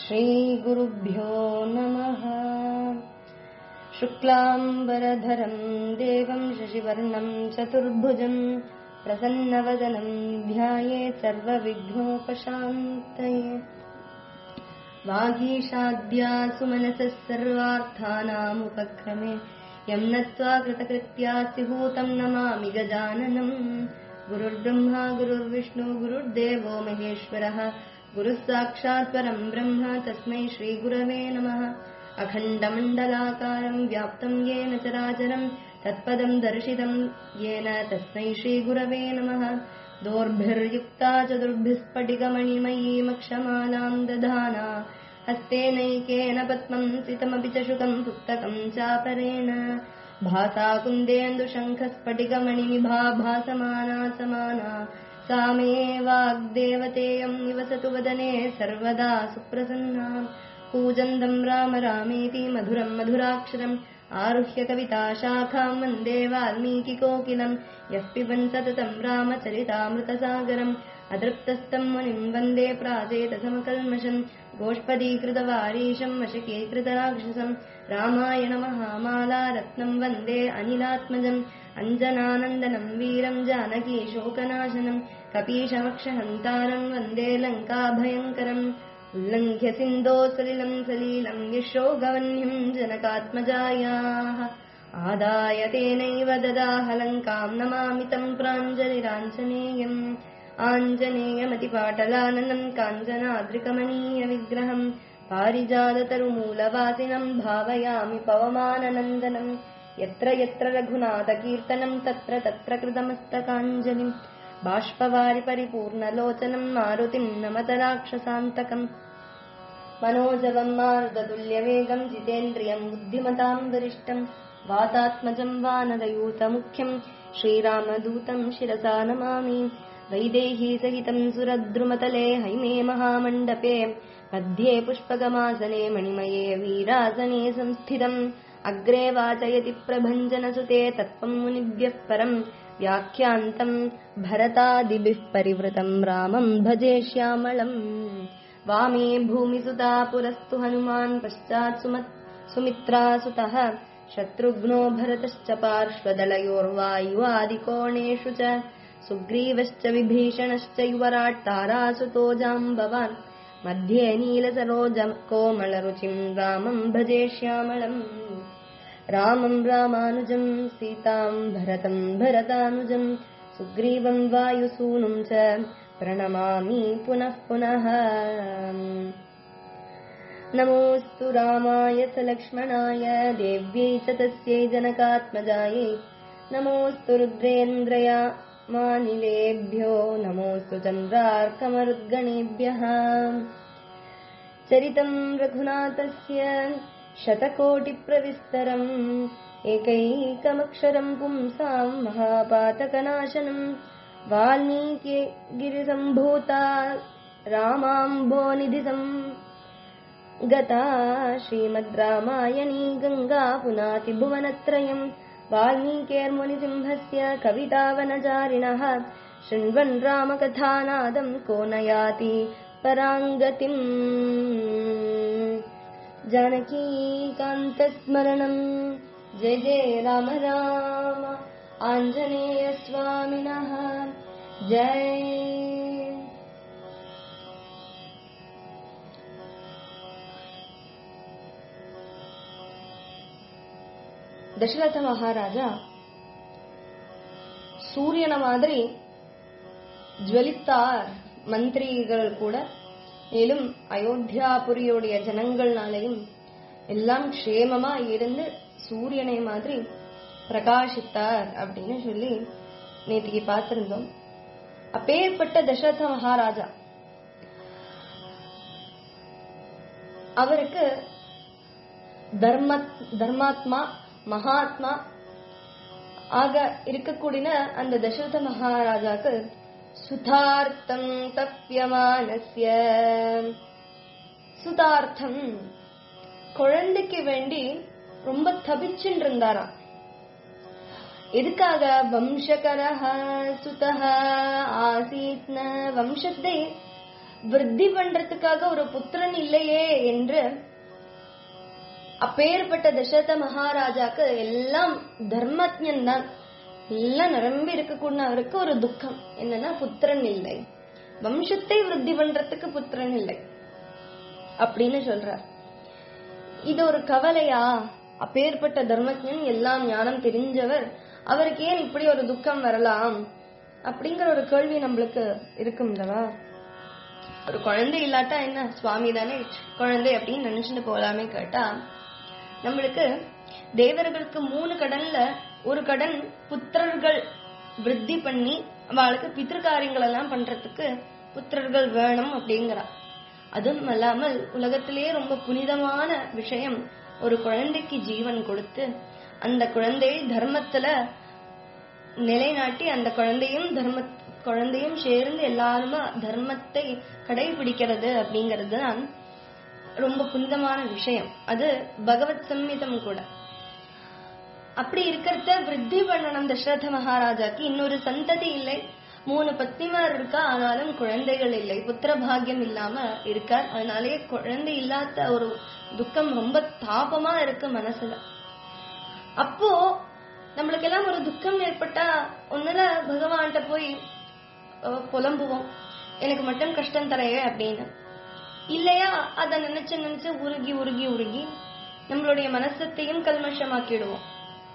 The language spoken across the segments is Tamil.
श्रीगुरुभ्यो नमः शुक्लाम्बरधरम् देवम् शशिवर्णम् चतुर्भुजम् प्रसन्नवदनम् ध्यायेत् सर्वविघ्नोपशान्तये वागीशाद्या सुमनसः सर्वार्थानामुपक्रमे यम् नत्वा कृतकृत्या स्युहूतम् नमामि गजाननम् गुरुर्ब्रह्मा गुरुर्विष्णु गुरुर्देवो महेश्वरः गुरुः साक्षात् परम् ब्रह्म तस्मै श्रीगुरवे नमः अखण्डमण्डलाकारम् व्याप्तम् येन चराचरम् तत्पदम् दर्शितम् येन तस्मै श्रीगुरवे नमः दोर्भिर्युक्ता चतुर्भिस्फटिकमणिमयीमक्षमालाम् दधाना हस्तेनैकेन पद्मम् सितमपि च शुकम् पुस्तकम् चापरेण भासा कुन्देन्दुशङ्खस्फटिकमणिनिभा भासमाना समाना सा मे वाग्देवतेयम् निवसतु वदने सर्वदा सुप्रसन्ना कूजन्दम् राम रामेति मधुरम् मधुराक्षरम् आरुह्य कविता शाखाम् वन्दे वाल्मीकिकोकिलम् यः पिबन् सततम् रामचरितामृतसागरम् अतृप्तस्तम् मुनिम् वन्दे प्राचेतसमकल्मषम् गोष्पदीकृतवारीशम् वशकीकृतराक्षसम् रामायण महामाला रत्नम् वन्दे अनिलात्मजम् अञ्जनानन्दनम् वीरम् जानकी शोकनाशनम् कपीशमक्षहन्तारम् वन्दे लङ्काभयङ्करम् उल्लङ्घ्य सिन्धो सलिलम् सलीलम् यशोगवह्निम् जनकात्मजायाः आदाय तेनैव ददाह लङ्काम् नमामि तम् प्राञ्जलिराञ्जनेयम् आञ्जनेयमतिपाटलाननम् काञ्चनाद्रिकमनीयविग्रहम् पारिजाततरुमूलवासिनम् भावयामि पवमाननन्दनम् यत्र यत्र रघुनाथकीर्तनम् तत्र तत्र कृतमस्तकाञ्जलिम् बाष्पवारि परिपूर्णलोचनम् मारुतिम् नमत राक्षसान्तकम् मनोजवम् मारुततुल्यवेगम् जितेन्द्रियम् बुद्धिमताम् वरिष्ठम् वातात्मजम् वानरयूतमुख्यम् श्रीरामदूतम् शिरसा नमामि वैदेही सहितम् सुरद्रुमतले हैमे महामण्डपे मध्ये पुष्पगमासने मणिमये वीरासने संस्थितम् अग्रे वाचयति प्रभञ्जनसुते तत्त्वम् मुनिभ्यः परम् व्याख्यान्तम् भरतादिभिः परिवृतम् रामम् भजे श्यामलम् वामे भूमिसुता पुरस्तु हनुमान् पश्चात् सुमित्रासुतः शत्रुघ्नो भरतश्च पार्श्वदलयोर्वायुवादिकोणेषु च सुग्रीवश्च विभीषणश्च युवराट् तारासुतो जाम्बवान् मध्ये नीलसरोज कोमलरुचिम् रामम् भजे श्यामलम् रामम् रामानुजम् सीताम् भरतम् भरतानुजम् सुग्रीवम् वायुसूनुम् च प्रणमामि पुनः पुनः नमोऽस्तु रामाय स लक्ष्मणाय देव्यै च तस्यै जनकात्मजायै नमोऽस्तु रुद्रेन्द्रया मानिलेभ्यो नमोऽस्तु चन्द्रार्कमरुद्गणेभ्यः चरितम् रघुनाथस्य शतकोटिप्रविस्तरम् एकैकमक्षरम् पुंसाम् महापातकनाशनम् वाल्मीकि गिरिसम्भूता रामाम्भोनिधिसम् गता श्रीमद् रामायणी गङ्गा पुनाति भुवनत्रयम् वाल्मीकेर्मुनिसिंहस्य कवितावनचारिणः शृण्वन् रामकथानादम् को नयाति पराङ्गतिम् जानकीकान्तस्मरणम् जय जय राम राम आञ्जनेयस्वामिनः जय தசரத மகாராஜா சூரியன மாதிரி ஜுவலித்தார் மந்திரிகள் கூட மேலும் அயோத்தியாபுரியுடைய ஜனங்கள்னாலையும் எல்லாம் க்ஷேமமா இருந்து சூரியனை மாதிரி பிரகாசித்தார் அப்படின்னு சொல்லி நேற்றுக்கு பார்த்திருந்தோம் அப்பேற்பட்ட தசரத மகாராஜா அவருக்கு தர்ம தர்மாத்மா மகாத்மா ஆக இருக்கக்கூடிய அந்த தசரத மகாராஜாக்கு சுதார்த்தம் தப்பியமானஸ்ய சுதார்த்தம் குழந்தைக்கு வேண்டி ரொம்ப தபிச்சுட்டு இருந்தாராம் எதுக்காக வம்சகரஹ சுதஹ ஆசீத்ன வம்சத்தை விருத்தி பண்றதுக்காக ஒரு புத்திரன் இல்லையே என்று அப்பேற்பட்ட தசரத மகாராஜாக்கு எல்லாம் தர்மஜன் தான் எல்லாம் நிரம்பி இருக்கக்கூடிய அவருக்கு ஒரு துக்கம் என்னன்னா புத்திரன் இல்லை வம்சத்தை விருத்தி பண்றதுக்கு புத்திரன் இல்லை அப்படின்னு சொல்றார் இது ஒரு கவலையா அப்பேற்பட்ட தர்மஜன் எல்லாம் ஞானம் தெரிஞ்சவர் அவருக்கு ஏன் இப்படி ஒரு துக்கம் வரலாம் அப்படிங்கிற ஒரு கேள்வி நம்மளுக்கு இருக்கும்லவா ஒரு குழந்தை இல்லாட்டா என்ன சுவாமி தானே குழந்தை அப்படின்னு நினைச்சுட்டு போலாமே கேட்டா நம்மளுக்கு தேவர்களுக்கு மூணு கடன்ல ஒரு கடன் புத்திரர்கள் விருத்தி பண்ணி அவளுக்கு பித்திருக்காரியங்கள் எல்லாம் பண்றதுக்கு புத்திரர்கள் வேணும் அப்படிங்கிறா அதுவும் அல்லாமல் உலகத்திலேயே ரொம்ப புனிதமான விஷயம் ஒரு குழந்தைக்கு ஜீவன் கொடுத்து அந்த குழந்தையை தர்மத்துல நிலைநாட்டி அந்த குழந்தையும் தர்ம குழந்தையும் சேர்ந்து எல்லாருமே தர்மத்தை கடைபிடிக்கிறது அப்படிங்கிறது தான் ரொம்ப புனிதமான விஷயம் அது பகவத் சம்மிதம் கூட அப்படி இருக்கிறத விருத்தி பண்ணணும் தசரத மகாராஜாக்கு இன்னொரு சந்ததி இல்லை மூணு பத்னிமார் இருக்கா ஆனாலும் குழந்தைகள் இல்லை புத்திர பாக்கியம் இல்லாம இருக்கார் அதனாலே குழந்தை இல்லாத ஒரு துக்கம் ரொம்ப தாபமா இருக்கு மனசுல அப்போ நம்மளுக்கு எல்லாம் ஒரு துக்கம் ஏற்பட்டா ஒண்ணுல பகவான்கிட்ட போய் அஹ், புலம்புவோம் எனக்கு மட்டும் கஷ்டம் தரையே அப்படின்னு இல்லையா அத நினைச்சு நினைச்சு உருகி உருகி உருகி நம்மளுடைய மனசத்தையும் கல்மஷமாக்கிடுவோம்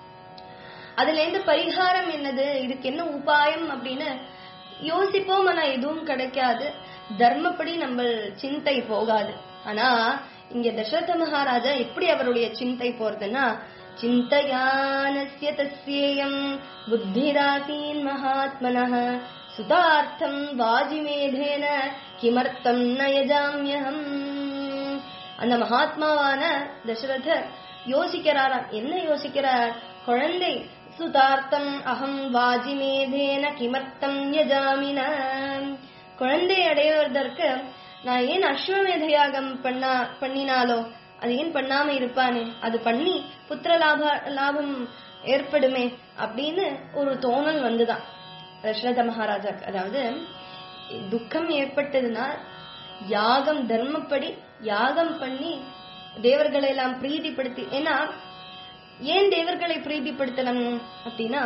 அதுல இருந்து பரிகாரம் என்னது இதுக்கு என்ன உபாயம் அப்படின்னு யோசிப்போம் ஆனா எதுவும் கிடைக்காது தர்மப்படி நம்ம சிந்தை போகாது ஆனா இங்க தசரத மகாராஜா எப்படி அவருடைய சிந்தை போறதுன்னா சிந்தையானஸ்ய தஸ்யேயம் புத்திராசீன் மகாத்மனः சுதார்த்தம் வாஜிமேதேன கிமர்த்தம் நயஜாமியகம் அந்த மகாத்மாவான தசரதர் யோசிக்கிறாராம் என்ன யோசிக்கிறார் குழந்தை சுதார்த்தம் அகம் வாஜிமேதேன கிமர்த்தம் யஜாமின குழந்தை அடைவதற்கு நான் ஏன் அஸ்வமேத யாகம் பண்ணா பண்ணினாலோ அது ஏன் பண்ணாம இருப்பானே அது பண்ணி புத்திர லாப லாபம் ஏற்படுமே அப்படின்னு ஒரு தோணல் வந்துதான் தசரத மகாராஜாக்கு அதாவது துக்கம் ஏற்பட்டதுன்னா யாகம் தர்மப்படி யாகம் பண்ணி தேவர்களை எல்லாம் பிரீதிப்படுத்தி ஏன்னா ஏன் தேவர்களை பிரீதிப்படுத்தணும் அப்படின்னா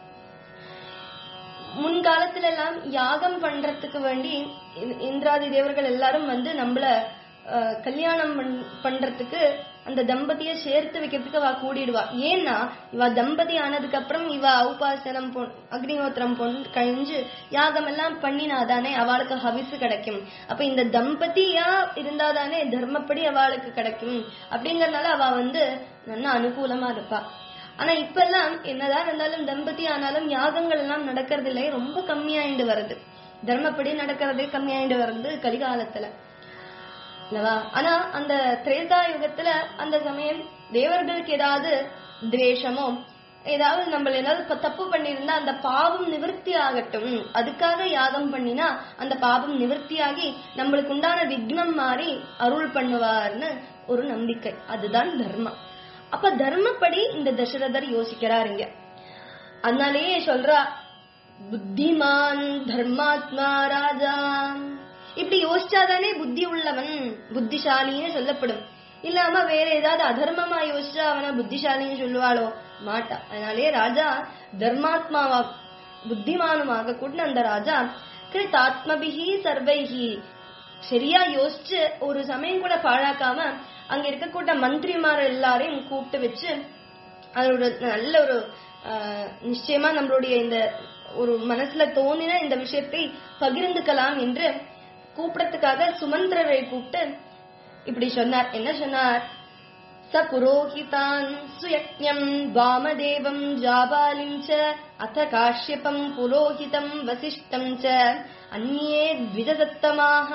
முன்காலத்துல எல்லாம் யாகம் பண்றதுக்கு வேண்டி இ- இந்திராதி தேவர்கள் எல்லாரும் வந்து நம்மள அஹ், கல்யாணம் பண்- பண்றதுக்கு அந்த தம்பதிய சேர்த்து வைக்கிறதுக்கு அவ கூடிடுவா ஏன்னா இவ தம்பதி ஆனதுக்கு அப்புறம் இவ உபாசனம் பொன் அக்னிஹோத்திரம் பொன் கழிஞ்சு யாகம் எல்லாம் பண்ணினாதானே அவளுக்கு ஹவிசு கிடைக்கும் அப்ப இந்த தம்பதியா இருந்தாதானே தர்மப்படி அவளுக்கு கிடைக்கும் அப்படிங்கறதுனால அவ வந்து நல்ல அனுகூலமா இருப்பா ஆனா இப்ப எல்லாம் என்னதான் இருந்தாலும் தம்பதி ஆனாலும் யாகங்கள் எல்லாம் நடக்கிறது இல்லை ரொம்ப கம்மியாயிண்டு வருது தர்மப்படி நடக்கிறது கம்மியாயிண்டு வருது கலிகாலத்துல இல்லவா ஆனா அந்த திரேதா யுகத்துல அந்த சமயம் தேவர்களுக்கு ஏதாவது துவேஷமோ ஏதாவது நம்ம ஏதாவது ப- தப்பு பண்ணியிருந்தா அந்த பாவம் நிவர்த்தி ஆகட்டும் அதுக்காக யாகம் பண்ணினா அந்த பாவம் நிவர்த்தியாகி நம்மளுக்கு உண்டான விக்னம் மாறி அருள் பண்ணுவார்னு ஒரு நம்பிக்கை அதுதான் தர்மம் அப்ப தர்மப்படி இந்த தசரதர் யோசிக்கிறார் இங்க அதனாலேயே சொல்றா புத்திமான் தர்மாத்மா ராஜா இப்படி யோசிச்சாதானே புத்தி உள்ளவன் புத்திசாலின்னு சொல்லப்படும் இல்லாம வேற ஏதாவது அதர்மமா யோசிச்சா அவன புத்திசாலின்னு சொல்லுவாளோ மாட்டா அதனாலே ராஜா தர்மாத்மாவா புத்திமானுமாக கூட அந்த ராஜா கிருத்தாத்மபிகி சர்வைகி சரியா யோசிச்சு ஒரு சமயம் கூட பாழாக்காம அங்க இருக்கக்கூட்ட மந்திரிமார் எல்லாரையும் கூப்பிட்டு வச்சு அதோட நல்ல ஒரு ஆஹ், நிச்சயமா நம்மளுடைய இந்த ஒரு மனசுல தோணின இந்த விஷயத்தை பகிர்ந்துக்கலாம் என்று கூப்பிடத்துக்காக சுமந்திரரை கூப்பிட்டு இப்படி சொன்னார் என்ன சொன்னார் ச புரோஹிதான் சுயக்ஞம் வாமதேவம் ஜாபாலிம் ச அத காஷ்யபம் புரோஹிதம் வசிஷ்டம் ச அந்நே த்விஜதத்தமாக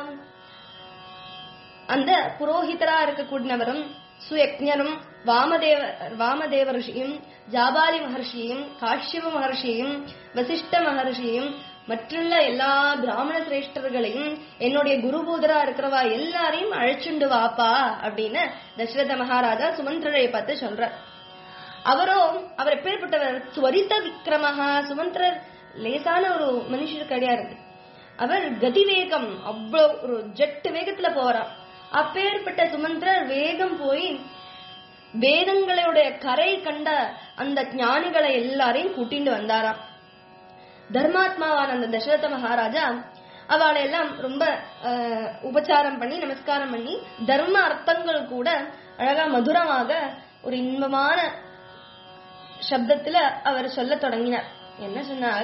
அந்த புரோஹிதரா இருக்கக்கூடியவரும் சுயக்ஞரும் வாமதேவ வாமதேவ ரிஷியும் ஜாபாலி மகர்ஷியையும் காஷ்யப மகர்ஷியையும் வசிஷ்ட மகர்ஷியையும் மற்றுள்ள எல்லா பிராமண சிரேஷ்டர்களையும் என்னுடைய குருபூதரா இருக்கிறவா எல்லாரையும் அழைச்சுண்டு வாப்பா அப்படின்னு தசரத மகாராஜா சுமந்திரரை பார்த்து சொல்றார் அவரோ அவர் எப்பேற்பட்டவர் ஸ்வரித விக்ரமஹா சுமந்திரர் லேசான ஒரு மனுஷர் கிடையாது அவர் கதிவேகம் அவ்வளவு ஒரு ஜெட் வேகத்துல போறார் அப்பேற்பட்ட சுமந்திரர் வேகம் போய் வேதங்களுடைய கரை கண்ட அந்த ஞானிகளை எல்லாரையும் கூட்டிட்டு வந்தாராம் தர்மாத்மாவான அந்த தசரத மகாராஜா அவளை எல்லாம் ரொம்ப அஹ், உபச்சாரம் பண்ணி நமஸ்காரம் பண்ணி தர்ம அர்த்தங்கள் கூட அழகா மதுரமாக ஒரு இன்பமான சப்தத்துல அவர் சொல்ல தொடங்கினார் என்ன சொன்னார்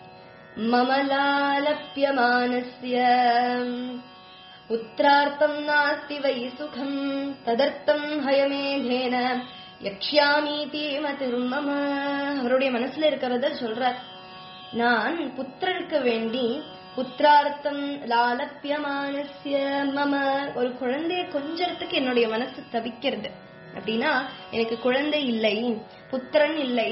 மமலாலப்பியமானஸ்ய புத்திரார்த்தம் நாஸ்தி வை சுகம் ததர்த்தம் ஹயமேதேன யக்ஷாமீதி மதிர்மம அவருடைய மனசுல இருக்கிறத சொல்றார் நான் புத்திரருக்கு வேண்டி புத்திரார்த்தம் லாலப்பியமானஸ்ய மம ஒரு குழந்தைய கொஞ்சறதுக்கு என்னுடைய மனசு தவிக்கிறது அப்படின்னா எனக்கு குழந்தை இல்லை புத்திரன் இல்லை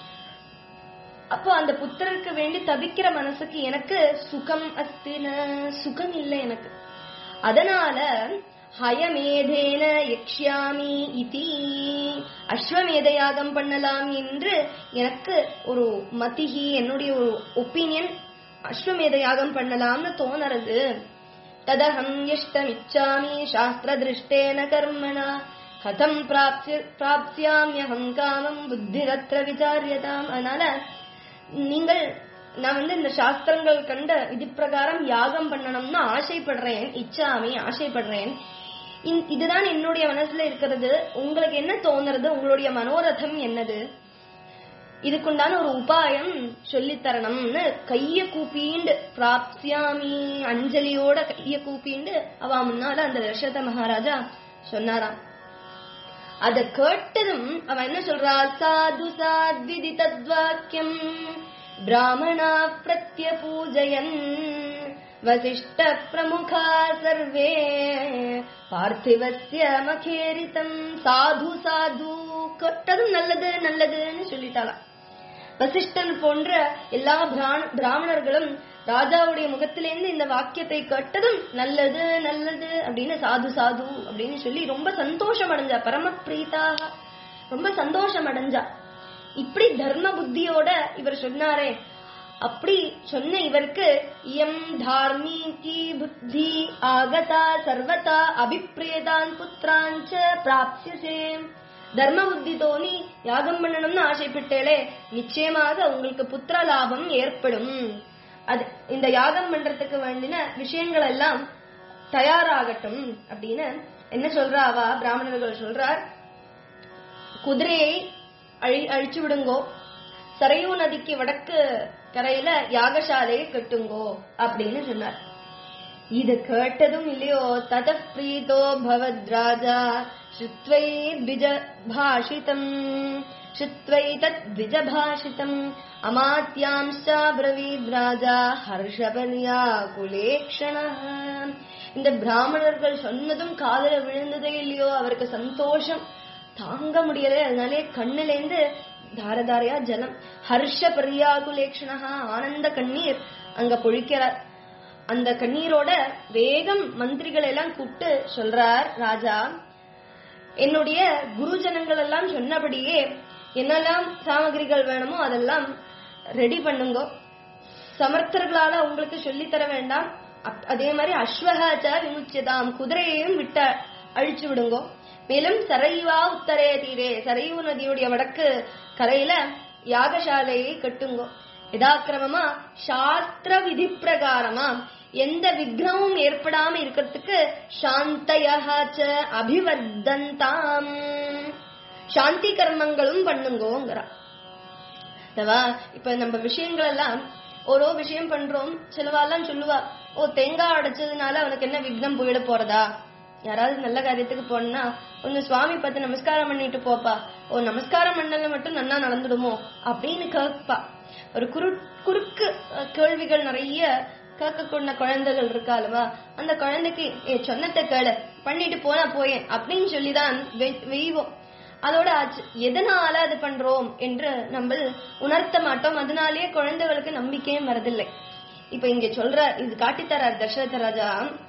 அப்போ அந்த புத்திரருக்கு வேண்டி தவிக்கிற மனசுக்கு எனக்கு சுகம் அஸ்தின சுகம் இல்லை எனக்கு அதனால ஹயமேதேன யக்ஷாமி இதி அஸ்வமேத யாகம் பண்ணலாம் என்று எனக்கு ஒரு மதிஹி என்னுடைய ஒரு ஒப்பீனியன் அஸ்வமேத யாகம் பண்ணலாம்னு தோணுறது ததஹம் யஷ்டமிச்சாமி சாஸ்திர திருஷ்டேன கர்மணா கதம் பிராப்சிய பிராப்சியாமியகம் காமம் புத்திரத்ர விசாரியதாம் அதனால நீங்கள் நான் வந்து இந்த சாஸ்திரங்கள் கண்ட விதி பிரகாரம் யாகம் பண்ணணும்னு ஆசைப்படுறேன் இச்சாமி ஆசைப்படுறேன் இந்- இதுதான் என்னுடைய மனசுல இருக்கிறது உங்களுக்கு என்ன தோணுறது உங்களுடைய மனோரதம் என்னது இதுக்குண்டான ஒரு உபாயம் சொல்லித் தரணும்னு கைய கூப்பிண்டு பிராப்சியாமி அஞ்சலியோட கைய கூப்பிண்டு அவ முன்னால அந்த தசரத மகாராஜா சொன்னாராம் அத கேட்டதும் அவன் என்ன சொல்றா சாது சாத்விதி தத்வாக்கியம் பிராமணா பிரத்ய பூஜயன் வசிஷ்ட பிரமுகா சர்வே பார்த்திவசிய மகேரிதம் சாது சாது கேட்டதும் நல்லது நல்லதுன்னு சொல்லிட்டாளாம் வசிஷ்டன் போன்ற எல்லா பிராண- பிராமணர்களும் ராஜாவுடைய முகத்திலிருந்து இந்த வாக்கியத்தை கேட்டதும் நல்லது நல்லது அப்படின்னு சாது சாது அப்படின்னு சொல்லி ரொம்ப சந்தோஷம் அடைஞ்சா பரம பிரீதாக ரொம்ப சந்தோஷம் அடைஞ்சா இப்படி தர்ம புத்தியோட இவர் சொன்னாரே அப்படி சொன்ன இவருக்கு இயம் தார்மீகி புத்தி ஆகதா சர்வதா அபிப்பிரியதான் புத்திராஞ்ச பிராப்சியசே தர்ம புத்தி தோணி யாகம் பண்ணணும்னு ஆசைப்பட்டேளே நிச்சயமாக உங்களுக்கு புத்திர லாபம் ஏற்படும் அது இந்த யாகம் பண்றதுக்கு வேண்டின விஷயங்கள் எல்லாம் தயாராகட்டும் அப்படின்னு என்ன சொல்றா அவ பிராமணர்கள் சொல்றார் குதிரையை அழி அழிச்சு விடுங்கோ சரையூ நதிக்கு வடக்கு கரையில யாகசாலையை கட்டுங்கோ அப்படின்னு சொன்னார் இது கேட்டதும் இல்லையோ தத பிரீதோ பவத் ராஜா ஸ்ருத்வை த்விஜ பாஷிதம் ஸ்ருத்வை தத் த்விஜ பாஷிதம் அமாத்யாம்சா பிரவீத் ராஜா ஹர்ஷபர்யா குலேக்ஷணः இந்த பிராமணர்கள் சொன்னதும் காதல விழுந்ததே இல்லையோ அவருக்கு சந்தோஷம் தாங்க முடியல அதனாலே கண்ணுலேந்து தாரதாரையா ஜலம் ஹர்ஷ பரியாகுலேக்ஷணா ஆனந்த கண்ணீர் அங்க பொழிக்கிறார் அந்த கண்ணீரோட வேகம் மந்திரிகள் எல்லாம் கூப்பிட்டு சொல்றார் ராஜா என்னுடைய குருஜனங்கள் எல்லாம் சொன்னபடியே என்னெல்லாம் சாமகிரிகள் வேணுமோ அதெல்லாம் ரெடி பண்ணுங்க சமர்த்தர்களால உங்களுக்கு சொல்லித் தர வேண்டாம் அப்- அதே மாதிரி அஸ்வகாச்ச விமுச்சியதாம் குதிரையையும் விட்ட அழிச்சு விடுங்கோ மேலும் சரைவா உத்தரே தீரே சரையூ நதியுடைய வடக்கு கரையில யாகசாலையை கட்டுங்கோ யதாக்கிரமமா சாஸ்திர விதி பிரகாரமா எந்த விக்னமும் ஏற்படாம இருக்கிறதுக்கு சாந்தயாச்ச அபிவர்தந்தாம் சாந்தி கர்மங்களும் பண்ணுங்கோங்கிறா அல்லவா இப்ப நம்ம விஷயங்கள் எல்லாம் ஒரு விஷயம் பண்றோம் சிலவாலாம் சொல்லுவா ஓ தேங்காய் அடைச்சதுனால அவனுக்கு என்ன விக்னம் போயிட போறதா யாராவது நல்ல காரியத்துக்கு போனா கொஞ்சம் சுவாமி பார்த்து நமஸ்காரம் பண்ணிட்டு போப்பா ஓ நமஸ்காரம் பண்ணல மட்டும் நன்னா நடந்துடுமோ அப்படின்னு கேட்பா ஒரு குரு குறுக்கு அஹ், கேள்விகள் நிறைய கேட்க கொண்ட குழந்தைகள் இருக்கா அல்லவா அந்த குழந்தைக்கு ஏ சொன்னத்தை கேளு பண்ணிட்டு போனா போயேன் அப்படின்னு சொல்லிதான் வெ- வெய்வோம் அதோட ஆச்சு எதனால அது பண்றோம் என்று நம்ம உணர்த்த மாட்டோம் அதனாலேயே குழந்தைகளுக்கு நம்பிக்கையும் வரதில்லை இப்ப இங்க சொல்ற இது காட்டித்தரார் தசரத ராஜா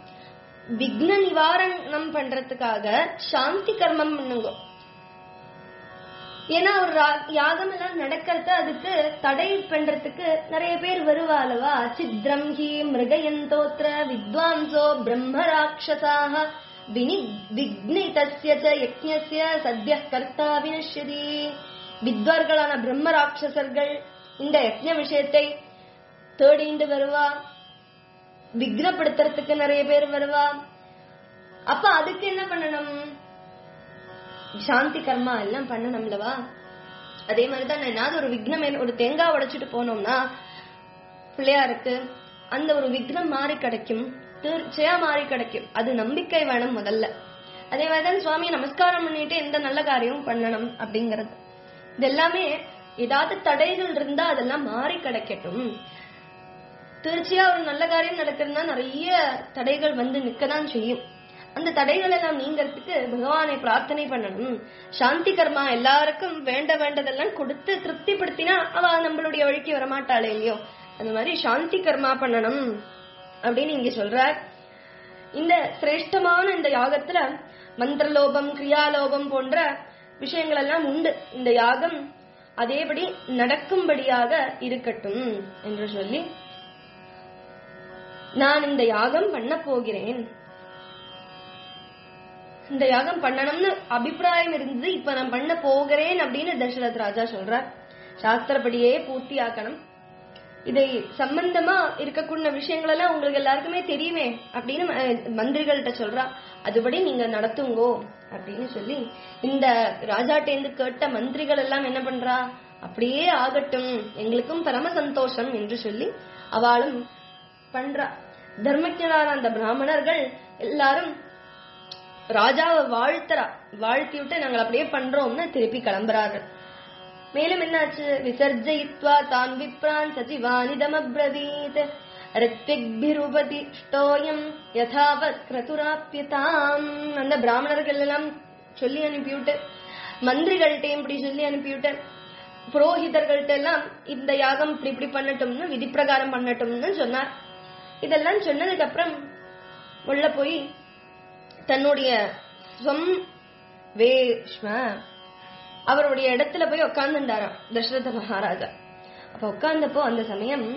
விக்ன நிவாரணம் பண்றதுக்காக சாந்தி கர்மம் பண்ணுங்க ஏன்னா ஒரு ரா- யாகம் எல்லாம் நடக்கிறத அதுக்கு தடை பண்றதுக்கு நிறைய பேர் வருவாளவா சித்ரம் ஹி மிருகயந்தோத்திர வித்வாம்சோ பிரம்ம ராட்சசாக வினி விக்னிதஸ்ய ச யக்ஞஸ்ய சத்ய கர்த்தா வினஷ்யதி வித்வர்களான பிரம்ம ராட்சசர்கள் இந்த யக்ஞ விஷயத்தை தேடிண்டு வருவா விக்னப்படுத்துறதுக்கு நிறைய பேர் வருவா அப்ப அதுக்கு என்ன பண்ணணும் சாந்தி கர்மா எல்லாம் பண்ணணும்லவா அதே மாதிரிதான் நான் ஏதாவது ஒரு விக்னம் ஏன் ஒரு தேங்காய் உடைச்சிட்டு போனோம்னா பிள்ளையாருக்கு அந்த ஒரு விக்னம் மாறி கிடைக்கும் தீர்ச்சையா மாறி கிடைக்கும் அது நம்பிக்கை வேணும் முதல்ல அதே மாதிரிதான் சுவாமி நமஸ்காரம் பண்ணிட்டு எந்த நல்ல காரியமும் பண்ணணும் அப்படிங்கறது இது எல்லாமே ஏதாவது தடைகள் இருந்தா அதெல்லாம் மாறி கிடைக்கட்டும் திருச்சியா ஒரு நல்ல காரியம் நடக்கிறதுனா நிறைய தடைகள் வந்து நிக்கதான் செய்யும் அந்த தடைகள் எல்லாம் நீங்கிறதுக்கு பகவானை பிரார்த்தனை பண்ணணும் சாந்தி கர்மா எல்லாருக்கும் வேண்ட வேண்டதெல்லாம் கொடுத்து திருப்திப்படுத்தினா அவ நம்மளுடைய வழிக்கு வரமாட்டாளே இல்லையோ அந்த மாதிரி சாந்தி கர்மா பண்ணணும் அப்படின்னு இங்க சொல்றார் இந்த சிரேஷ்டமான இந்த யாகத்துல மந்திரலோபம் கிரியாலோபம் போன்ற விஷயங்கள் எல்லாம் உண்டு இந்த யாகம் அதேபடி நடக்கும்படியாக இருக்கட்டும் என்று சொல்லி நான் இந்த யாகம் பண்ண போகிறேன் இந்த யாகம் பண்ணணும்னு அபிப்பிராயம் இருந்தது இப்ப நான் பண்ண போகிறேன் அப்படின்னு தசரத் ராஜா சொல்றார் சாஸ்திரப்படியே பூர்த்தி ஆக்கணும் இதை சம்பந்தமா இருக்கக்கூடிய விஷயங்கள் எல்லாம் உங்களுக்கு எல்லாருக்குமே தெரியுமே அப்படின்னு அஹ், மந்திரிகள்கிட்ட சொல்றா அதுபடி நீங்க நடத்துங்கோ அப்படின்னு சொல்லி இந்த ராஜாட்டேந்து கேட்ட மந்திரிகள் எல்லாம் என்ன பண்றா அப்படியே ஆகட்டும் எங்களுக்கும் பரம சந்தோஷம் என்று சொல்லி அவளும் பண்றா தர்மஜனான அந்த பிராமணர்கள் எல்லாரும் ராஜாவை வாழ்த்தரா வாழ்த்தி விட்டு நாங்கள் அப்படியே பண்றோம்னு திருப்பி கிளம்புறார்கள் மேலும் என்னாச்சு விசர்ஜயித்வா தான் விப்ரான் சச்சிவானிதமப்ரவீத் ரித்விக்பிருபதி ஸ்டோயம் யதாவத் கிரதுராப்பியதாம் அந்த பிராமணர்கள் எல்லாம் சொல்லி அனுப்பிவிட்டு மந்திரிகள்கிட்டையும் இப்படி சொல்லி அனுப்பிவிட்டு புரோஹிதர்கள்ட்ட எல்லாம் இந்த யாகம் இப்படி இப்படி பண்ணட்டும்னு விதி பிரகாரம் பண்ணட்டும்னு சொன்னார் இதெல்லாம் சொன்னதுக்கு அப்புறம் உள்ள போய் தன்னுடைய ஸ்வம் வேஷ்ம அவருடைய இடத்துல போய் உட்கார்ந்துட்டாராம் தசரத மகாராஜா அப்ப உட்கார்ந்தப்போ அந்த சமயம்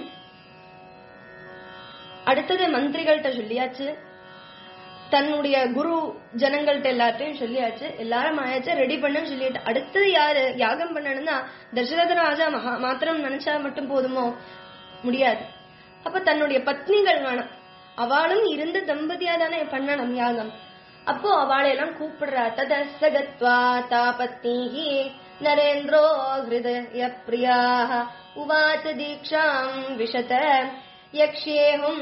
அடுத்தது மந்திரிகள்கிட்ட சொல்லியாச்சு தன்னுடைய குரு ஜனங்கள்ட்ட எல்லாத்தையும் சொல்லியாச்சு எல்லாரும் ஆயாச்சு ரெடி பண்ணுன்னு சொல்லிட்டு அடுத்தது யாரு யாகம் பண்ணணும்னா தசரத ராஜா மகா மாத்திரம் நினைச்சா மட்டும் போதுமோ முடியாது அப்ப தன்னுடைய பத்னிகள் வேணும் அவளும் இருந்த தம்பதியா தானே பண்ணணும் யாகம் அப்போ அவளை எல்லாம் கூப்பிடுறா ததசகத்வா தாபத்னீஹி நரேந்திரோ ஹிருதய பிரியாக உவாச்ச தீக்ஷாம் விஷத யக்ஷேஹும்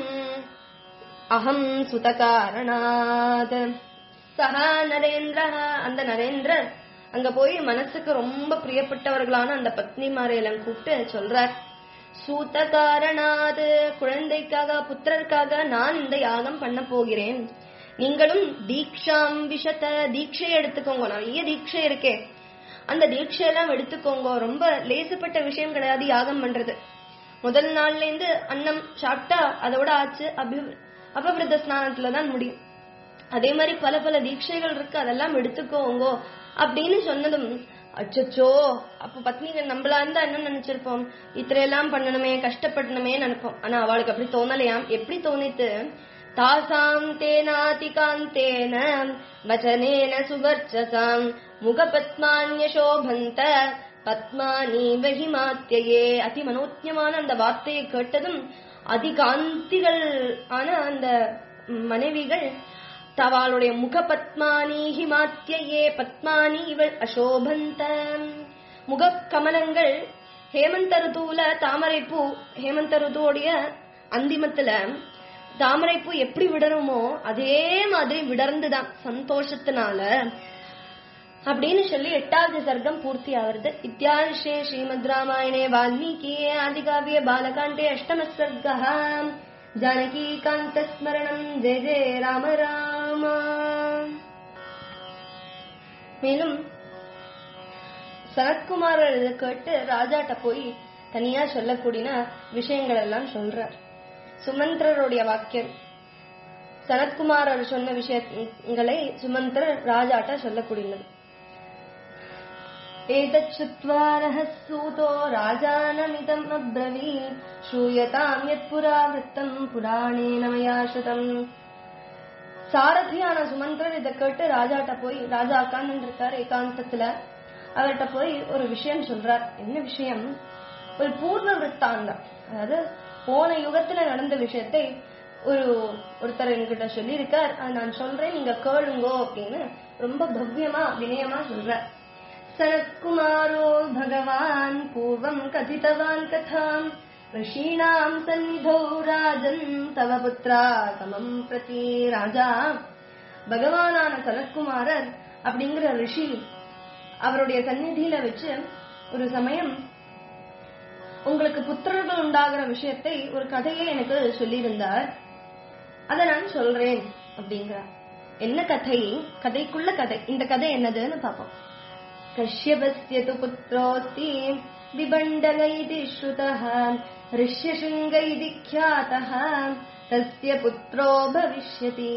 அகம் சுதகாரணாத் சஹா நரேந்திர அந்த நரேந்திரர் அங்க போய் மனசுக்கு ரொம்ப பிரியப்பட்டவர்களான அந்த பத்னிமாரையெல்லாம் கூப்பிட்டு சொல்றார் சூத காரணாது குழந்தைக்காக புத்திரருக்காக நான் இந்த யாகம் பண்ண போகிறேன் நீங்களும் தீக்ஷாம் விஷத்த தீட்சை எடுத்துக்கோங்க நிறைய தீட்சை இருக்கே அந்த தீட்சையெல்லாம் எடுத்துக்கோங்க ரொம்ப லேசுப்பட்ட விஷயம் கிடையாது யாகம் பண்றது முதல் நாள்ல இருந்து அன்னம் சாப்பிட்டா அதோட ஆச்சு அபி அபவிரத ஸ்நானத்துல தான் முடியும் அதே மாதிரி பல பல தீட்சைகள் இருக்கு அதெல்லாம் எடுத்துக்கோங்கோ அப்படின்னு சொன்னதும் அச்சச்சோ அப்ப பத்னிகள் நம்மளா இருந்தா என்ன நினைச்சிருப்போம் இத்திரையெல்லாம் பண்ணணுமே கஷ்டப்படணுமே நினைப்போம் ஆனா அவளுக்கு அப்படி தோணலையாம் எப்படி தோணித்து தாசாம் தேனாதிகாந்தேன வச்சனேன சுவர்ச்சசாம் முகபத்மான்யசோபந்த பத்மானி வஹிமாத்தியே அதி மனோஜ்யமான அந்த வார்த்தையை கேட்டதும் அதிகாந்திகள் ஆன அந்த மனைவிகள் தவாளுடைய முக பத்மானி ஹிமாத்தியே பத்மானி இவள் அசோபந்த முக கமலங்கள் ஹேமந்த ருதுவுல தாமரைப்பூ ஹேமந்த ருதுவோடைய அந்திமத்துல தாமரைப்பூ எப்படி விடணுமோ அதே மாதிரி விடர்ந்துதான் சந்தோஷத்தினால அப்படின்னு சொல்லி எட்டாவது சர்க்கம் பூர்த்தி ஆவறது இத்தியாதிஷே ஸ்ரீமத் ராமாயணே வால்மீகியே ஆதிகாவிய பாலகாண்டே அஷ்டம சர்க்கா ஜானகி காந்த ஸ்மரணம் ஜெய ஜெய ராம ராம மேலும் சனத்குமாரர் இதை கேட்டு ராஜாட்ட போய் தனியா சொல்லக்கூடிய விஷயங்கள் எல்லாம் சொல்றார் சுமந்திரருடைய வாக்கியம் சனத்குமாரர் சொன்ன விஷயங்களை சுமந்திரர் ராஜாட்ட சொல்லக்கூடியது एतच्छ्रुत्वा नः सूतो राजानमिदम् अब्रवीत् श्रूयताम् यत्पुरा वृत्तम् पुराणेन मया श्रुतम् சாரதியான சுமந்திரர் இதை கேட்டு ராஜாட்ட போய் ராஜா உட்கார்ந்து இருக்கார் ஏகாந்தத்துல அவர்கிட்ட போய் ஒரு விஷயம் சொல்றார் என்ன விஷயம் ஒரு பூர்வ விற்த்தாந்தம் அதாவது போன யுகத்துல நடந்த விஷயத்தை ஒரு ஒருத்தர் என்கிட்ட சொல்லியிருக்கார் அதை நான் சொல்றேன் நீங்க கேளுங்கோ அப்படின்னு ரொம்ப பவ்யமா வினயமா சொல்ற சனத்குமாரோ பகவான் பூர்வம் கதிதவான் கதாம் ऋषीणाम् सन्निधौ राजन् तव புத்ரா தமம் பிரதி ராஜா பகவானான சனத்குமாரர் அப்படிங்கிற ரிஷி அவருடைய சந்நிதியில வச்சு ஒரு சமயம் உங்களுக்கு புத்திரர்கள் உண்டாகிற விஷயத்தை ஒரு கதையை எனக்கு சொல்லியிருந்தார் அதை நான் சொல்றேன் அப்படிங்கிறார் என்ன கதை கதைக்குள்ள கதை இந்த கதை என்னதுன்னு பார்ப்போம் कश्यपस्य तु पुत्रोऽस्ति विबण्डल इति श्रुतः ऋष्यशृङ्ग इति ख्यातः तस्य पुत्रो भविष्यति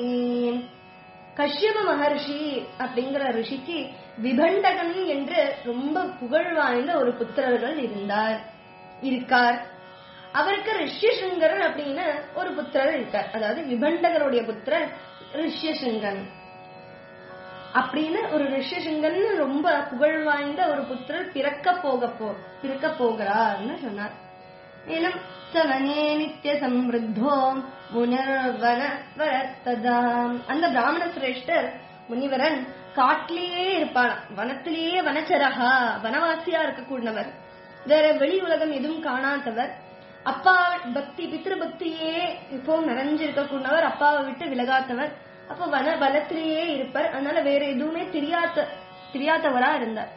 கஷ்யப மகர்ஷி அப்படிங்கிற ரிஷிக்கு விபண்டகன் என்று ரொம்ப புகழ் வாய்ந்த ஒரு புத்திரர்கள் இருந்தார் இருக்கார் அவருக்கு ரிஷ்யசிங்கர் அப்படின்னு ஒரு புத்திரர் இருக்கார் அதாவது விபண்டகருடைய புத்திரர் ரிஷ்யசிங்கன் அப்படின்னு ஒரு ரிஷிசிங்கன் ரொம்ப புகழ் வாய்ந்த ஒரு புத்திரர் பிறக்க போக போ பிறக்க போகிறார்னு சொன்னார் மேலும் சவனே நித்திய சம்ருத்தோ முனர்வன வரத்ததாம் அந்த பிராமண சிரேஷ்டர் முனிவரன் காட்டிலேயே இருப்பான் வனத்திலேயே வனச்சரகா வனவாசியா இருக்கக்கூடியவர் வேற வெளி உலகம் எதுவும் காணாதவர் அப்பா பக்தி பித்ரு பக்தியே எப்பவும் நிறைஞ்சிருக்கக்கூடியவர் அப்பாவை விட்டு விலகாதவர் அப்ப வன பலத்திலேயே இருப்பார் அதனால வேற எதுவுமே தெரியாத தெரியாதவரா இருந்தார்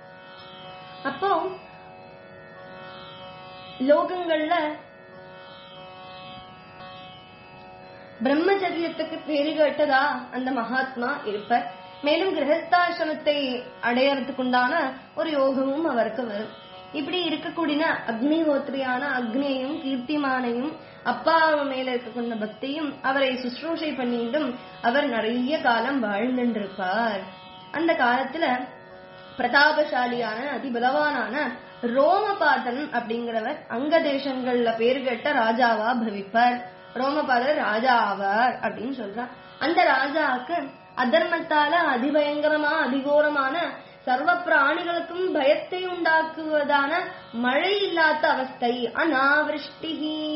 அப்போ லோகங்கள்ல பிரம்மச்சரியத்துக்கு பேரு கேட்டதா அந்த மகாத்மா இருப்பார் மேலும் கிரகஸ்தாசிரமத்தை அடையறதுக்குண்டான ஒரு யோகமும் அவருக்கு வரும் இப்படி இருக்கக்கூடிய அக்னிஹோத்திரியான அக்னியையும் கீர்த்திமானையும் அப்பா மேல இருக்கக்கூடிய பக்தியும் அவரை சுশ্ரூஷை பண்ணிட்டும் அவர் நிறைய காலம் வாழ்ந்துருப்பார் அந்த காலத்துல பிரதாபசாலியான அதிபலவானான ரோமபாதன் அப்படிங்கிறவர் அங்க தேசங்கள்ல பேர் கேட்ட ராஜாவா பவிப்பார் ரோமபாதர் ராஜா ஆவார் அப்படின்னு சொல்றார் அந்த ராஜாவுக்கு அதர்மத்தால அதிபயங்கரமா அதிகோரமான சர்வ பிராணிகளுக்கும் பயத்தை உண்டாக்குவதான மழை இல்லாத அவஸ்தை அனாவிருஷ்டி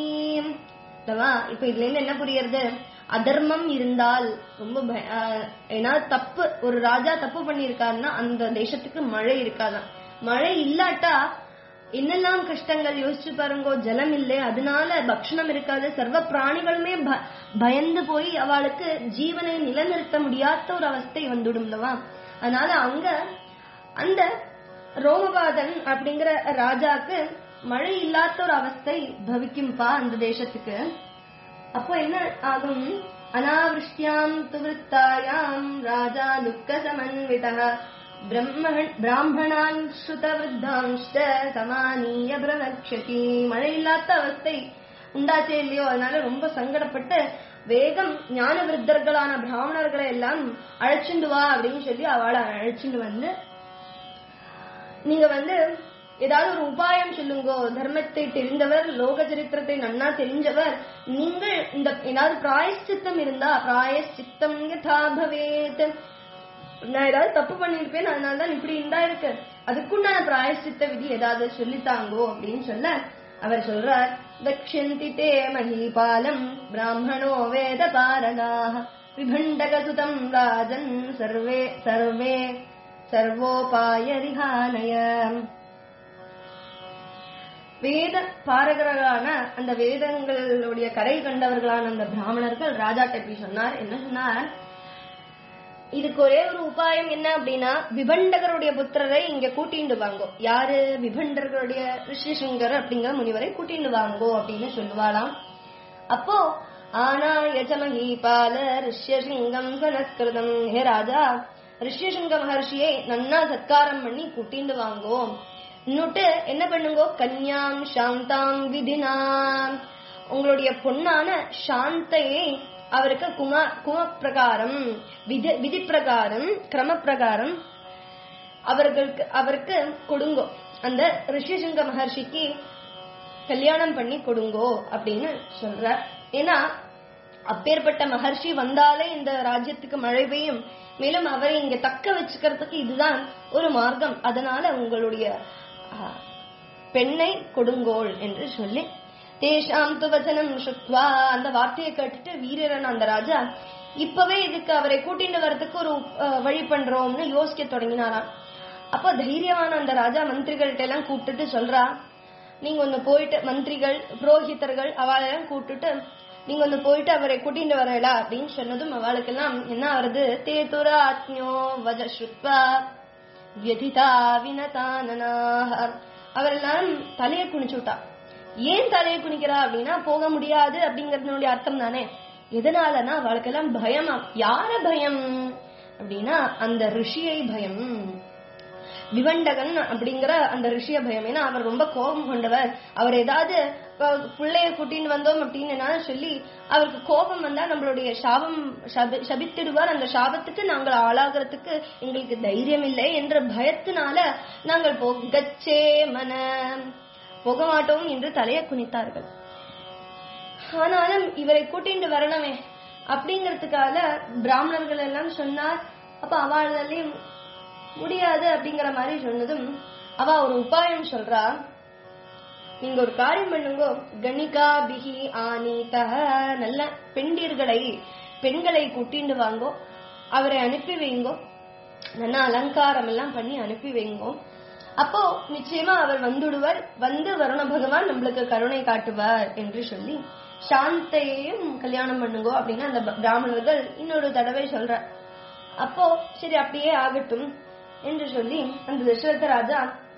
இப்ப இதுல இருந்து என்ன புரியுறது அதர்மம் இருந்தால் ரொம்ப பய- ஆஹ் ஏன்னா தப்பு ஒரு ராஜா தப்பு பண்ணியிருக்காருன்னா அந்த தேசத்துக்கு மழை இருக்காதான் மழை இல்லாட்டா என்னெல்லாம் கஷ்டங்கள் யோசிச்சு பாருங்கோ ஜலம் இல்லை அதனால பக்ஷணம் இருக்காது சர்வ பிராணிகளுமே ப- பயந்து போய் அவளுக்கு ஜீவனை நிலைநிறுத்த முடியாத ஒரு அவஸ்தை வந்துடும்லவா அதனால அங்க அந்த ரோமபாதன் அப்படிங்கிற ராஜாக்கு மழை இல்லாத ஒரு அவஸ்தை பவிக்கும்பா அந்த தேசத்துக்கு அப்போ என்ன ஆகும் அனாவிருஷ்டியாம் துவிருத்தாயாம் ராஜா துக்க சமன்விதः பிரம்மண் பிராமணான் ஸ்ருத விருத்தாம்ஷ்ட சமானீய பிரவக்ஷதி மழை இல்லாத அவஸ்தை உண்டாச்சே இல்லையோ அதனால ரொம்ப சங்கடப்பட்டு வேகம் ஞான விருத்தர்களான பிராமணர்களை எல்லாம் அழைச்சிண்டு வா அப்படின்னு சொல்லி அவளை அழைச்சிண்டு வந்து நீங்க வந்து ஏதாவது ஒரு உபாயம் சொல்லுங்கோ தர்மத்தை தெரிந்தவர் லோக சரித்திரத்தை நன்னா தெரிஞ்சவர் நீங்கள் இந்த ஏதாவது பிராயஷ்சித்தம் இருந்தா பிராயஷ்சித்தம் யதா பவேத் நான் ஏதாவது தப்பு பண்ணிருப்பேன் அதனால தான் இப்படி இருந்தா இருக்கு அதுக்குண்டான பிராயஷ்சித்த விதி ஏதாவது சொல்லித்தாங்கோ அப்படின்னு சொல்ல அவர் சொல்றார் தக்ஷந்தி தே மஹீபாலம் பிராமணோ வேத பாரகாः விபண்டகசுதம் ராஜன் சர்வே சர்வே சர்வோபாயரிஹானய வேத பாரகர்களான அந்த வேதங்களுடைய கரை கண்டவர்களான அந்த பிராமணர்கள் ராஜாட்ட இப்படி சொன்னார் என்ன சொன்னார் இதுக்கு ஒரே ஒரு உபாயம் என்ன அப்படின்னா விபண்டகருடைய புத்திரரை இங்க கூட்டிண்டு வாங்கோ யாரு விபண்டர்களுடைய ரிஷிசுங்கர் அப்படிங்கிற முனிவரை கூட்டிண்டு வாங்கோ அப்படின்னு சொல்லுவாளாம் அப்போ ஆனா யஜமஹீபால ரிஷ்யசிங்கம் சனஸ்கிருதம் ஹே ராஜா ரிஷ்யசிங்க மகர்ஷியை நன்னா சத்காரம் பண்ணி கூட்டிண்டு வாங்கோ இன்னொட்டு என்ன பண்ணுங்கோ கன்யாம் சாந்தாம் விதினாம் உங்களுடைய பொண்ணான சாந்தையை அவருக்கு கும கும பிரகாரம் விதி விதி பிரகாரம் கிரம பிரகாரம் அவர்களுக்கு அவருக்கு கொடுங்கோ அந்த ரிஷிசிங்க மகர்ஷிக்கு கல்யாணம் பண்ணி கொடுங்கோ அப்படின்னு சொல்றார் ஏன்னா அப்பேற்பட்ட மகர்ஷி வந்தாலே இந்த ராஜ்யத்துக்கு மழை பெய்யும் மேலும் அவரை இங்க தக்க வச்சுக்கிறதுக்கு இதுதான் ஒரு மார்க்கம் அதனால உங்களுடைய ஆஹ், பெண்ணை கொடுங்கோள் என்று சொல்லி தேஷாம் து வசனம் சுத்வா அந்த வார்த்தையை கேட்டுட்டு வீரரன் அந்த ராஜா இப்பவே இதுக்கு அவரை கூட்டிட்டு வரதுக்கு ஒரு ஆஹ், வழி பண்றோம்னு யோசிக்க தொடங்கினாராம் அப்போ தைரியமான அந்த ராஜா மந்திரிகள்ட்ட எல்லாம் கூப்பிட்டுட்டு சொல்றா நீங்க ஒன்னு போயிட்டு மந்திரிகள் புரோஹிதர்கள் அவளெல்லாம் கூப்பிட்டுட்டு நீங்க ஒன்னு போயிட்டு அவரை கூட்டிட்டு வரலா அப்படின்னு சொன்னதும் அவளுக்கெல்லாம் என்ன வருது தேதுர ஆத்மியோ வஜ ஸ்ருத்வா வியதிதா வினதானனாக அவரெல்லாம் தலையை குனிச்சு விட்டா ஏன் தலையை குனிக்கிறா அப்படின்னா போக முடியாது அப்படிங்கறதுனுடைய அர்த்தம் தானே எதனாலனா அவளுக்கெல்லாம் பயமா யார பயம் அப்படின்னா அந்த ரிஷியை பயம் விவண்டகன் அப்படிங்கிற அந்த ரிஷிய பயம் ஏன்னா அவர் ரொம்ப கோபம் கொண்டவர் அவர் ஏதாவது அஹ், பிள்ளைய கூட்டின்னு வந்தோம் அப்படின்னு சொல்லி அவருக்கு கோபம் வந்தா நம்மளுடைய சாபம் சபி- சபித்திடுவார் அந்த சாபத்துக்கு நாங்கள் ஆளாகிறதுக்கு எங்களுக்கு தைரியம் இல்லை என்ற பயத்தினால நாங்கள் போகச்சே மன போக மாட்டோம் என்று தலையை குனித்தார்கள் ஆனாலும் இவரை கூட்டிட்டு வரணுமே அப்படிங்கறதுக்காக பிராமணர்கள் எல்லாம் சொன்னார் அப்ப அவளாலையும் முடியாது அப்படிங்கிற மாதிரி சொன்னதும் அவ ஒரு உபாயம் சொல்றா நீங்க ஒரு காரியம் பண்ணுங்க கணிகா பிகி ஆனீதக நல்ல பெண்டீர்களை பெண்களை கூட்டிண்டு வாங்கோ அவரை அனுப்பி வைங்கோ நல்ல அலங்காரம் எல்லாம் பண்ணி அனுப்பி வைங்கோ அப்போ நிச்சயமா அவர் வந்துடுவர் வந்து வருண பகவான் நம்மளுக்கு கருணை காட்டுவார் என்று சொல்லி சாந்தையையும் கல்யாணம் பண்ணுங்கோ அப்படின்னு அந்த ப- பிராமணர்கள் இன்னொரு தடவை சொல்ற அப்போ சரி அப்படியே ஆகட்டும் என்று சொல்லி அந்த தசரத ராஜா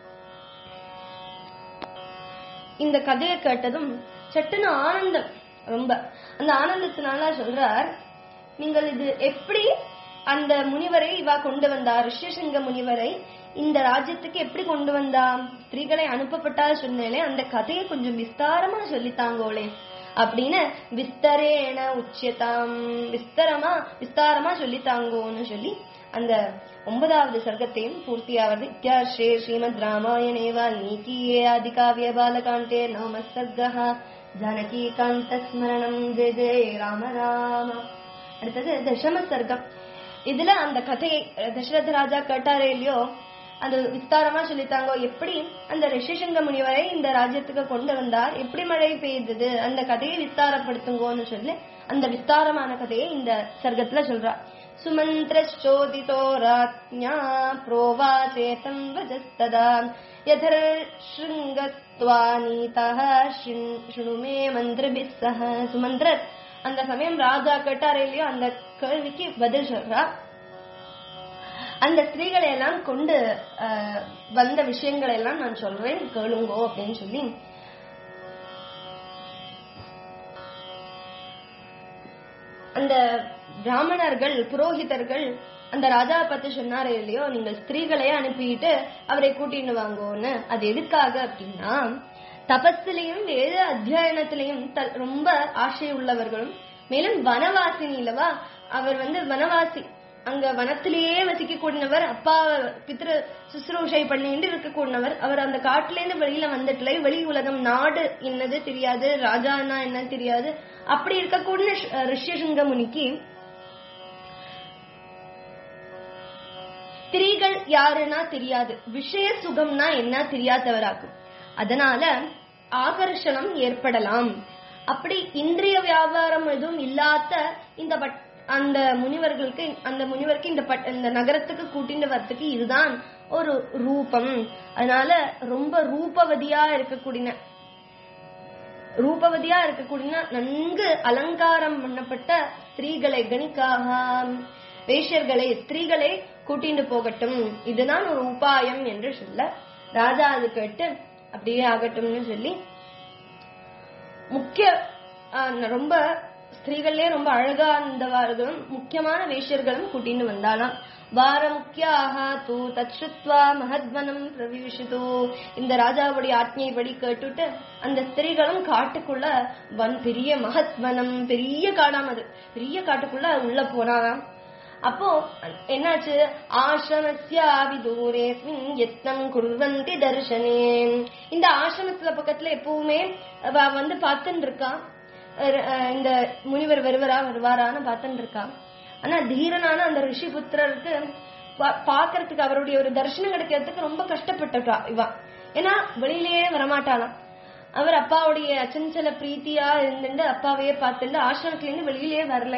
இந்த கதையை கேட்டதும் சட்டுன்னு ஆனந்தம் ரொம்ப அந்த ஆனந்தத்தினால சொல்றார் நீங்கள் இது எப்படி அந்த முனிவரை இவா கொண்டு வந்தா ரிஷியசிங்க முனிவரை இந்த ராஜ்யத்துக்கு எப்படி கொண்டு வந்தா ஸ்திரீகளை அனுப்பப்பட்டா சொன்னேனே அந்த கதையை கொஞ்சம் விஸ்தாரமா சொல்லித்தாங்கோளே அப்படின்னு விஸ்தரேன உச்சியதாம் விஸ்தரமா விஸ்தாரமா சொல்லித்தாங்கோன்னு சொல்லி அந்த ஒன்பதாவது சர்க்கத்தையும் பூர்த்தியாவது இத்தியாஸ்ரே ஸ்ரீமத் ராமாயணே வால்மீகியே ஆதிகாவிய பாலகாண்டே நவம சர்க்கா ஜானகீகாந்த ஸ்மரணம் ஜெய ஜெய ராம ராம அடுத்தது தசம சர்க்கம் இதுல அந்த கதையை தசரத ராஜா கேட்டாரே இல்லையோ அந்த விஸ்தாரமா சொல்லித்தாங்க எப்படி அந்த ரிஷிசங்க முனிவரை இந்த ராஜ்யத்துக்கு கொண்டு வந்தார் எப்படி மழை பெய்தது அந்த கதையை விஸ்தாரப்படுத்துங்கோன்னு சொல்லி அந்த விஸ்தாரமான கதையை இந்த சர்க்கத்துல சொல்றா சுமந்திரச்சோதிதோ ராஜ்ஞா प्रोवाचेतं वजस्तदा यथर्शृङ्गत्वा नीतः शृண்- शृणु मे मन्त्रभिः सह சுமந்திரர் அந்த சமயம் ராஜா கேட்டாரே இல்லையோ அந்த கேள்விக்கு பதில் சொல்றா அந்த ஸ்திரீகளை எல்லாம் கொண்டு அஹ், வந்த விஷயங்களை எல்லாம் நான் சொல்றேன் கேளுங்கோ அப்படின்னு சொல்லி அந்த பிராமணர்கள் புரோகிதர்கள் அந்த ராஜா பத்தி சொன்னாரே இல்லையோ நீங்கள் ஸ்திரீகளையே அனுப்பிட்டு அவரை கூட்டிட்டு வாங்கோன்னு அது எதுக்காக அப்படின்னா தபஸ்திலையும் வேத அத்தியாயனத்திலையும் த- ரொம்ப ஆசை உள்ளவர்களும் மேலும் வனவாசினிலவா அவர் வந்து வனவாசி அங்க வனத்திலேயே வசிக்க கூடினவர் அப்பா பித்ரு சுசுரூஷை பண்ணிட்டு இருக்க கூடினவர் அவர் அந்த காட்டுல இருந்து வெளியில வந்துட்டுல வெளி உலகம் நாடு என்னது தெரியாது ராஜானா என்ன தெரியாது அப்படி இருக்கக்கூடிய ரிஷ்யசிங்க முனிக்கு ஸ்திரீகள் யாருன்னா தெரியாது விஷய சுகம்னா என்ன தெரியாதவராக்கும் அதனால ஆகர்ஷணம் ஏற்படலாம் அப்படி இந்திரிய வியாபாரம் எதுவும் இல்லாத இந்த பட் அந்த முனிவர்களுக்கு அந்த முனிவருக்கு இந்த பட் இந்த நகரத்துக்கு கூட்டிட்டு வரத்துக்கு இதுதான் ஒரு ரூபம் அதனால ரொம்ப ரூபவதியா இருக்கக்கூடிய ரூபவதியா இருக்கக்கூடிய நன்கு அலங்காரம் பண்ணப்பட்ட ஸ்திரீகளை கணிக்காக வேஷ்யர்களை ஸ்திரீகளை கூட்டிட்டு போகட்டும் இதுதான் ஒரு உபாயம் என்று சொல்ல ராஜா அது கேட்டு அப்படியே ஆகட்டும்னு சொல்லி முக்கிய ஆஹ், ரொம்ப ஸ்திரீகளே ரொம்ப அழகா இருந்தவர்களும் முக்கியமான வேஷ்யர்களும் கூட்டின்னு வந்தாலாம் வார முக்கியாக தூ தச்சுத்வா மகத்வனம் பிரவிஷிது இந்த ராஜாவுடைய ஆജ്ഞைப்படி கேட்டுட்டு அந்த ஸ்திரீகளும் காட்டுக்குள்ள வன் பெரிய மகத்வனம் பெரிய காடாம் அது பெரிய காட்டுக்குள்ள உள்ள போனாலாம் அப்போ என்னாச்சு ஆசிரமஸ்யாவி தூரேஸ்மின் யத்னம் குர்வந்தி தர்ஷனே இந்த ஆசிரமத்துல பக்கத்துல எப்பவுமே அவ வந்து பார்த்துட்டு இருக்கா அஹ் அஹ் இந்த முனிவர் வருவரா வருவாரான்னு பார்த்துட்டு இருக்கா ஆனா தீரனான அந்த ரிஷி புத்திரருக்கு பா- பார்க்கறதுக்கு அவருடைய ஒரு தரிசனம் கிடைக்கிறதுக்கு ரொம்ப கஷ்டப்பட்டுட்டா இவா ஏன்னா வெளியிலேயே வரமாட்டாளாம் அவர் அப்பாவுடைய அச்சஞ்சல பிரீத்தியா இருந்துட்டு அப்பாவையே பார்த்துட்டு ஆசிரமத்துல இருந்து வெளியிலேயே வரல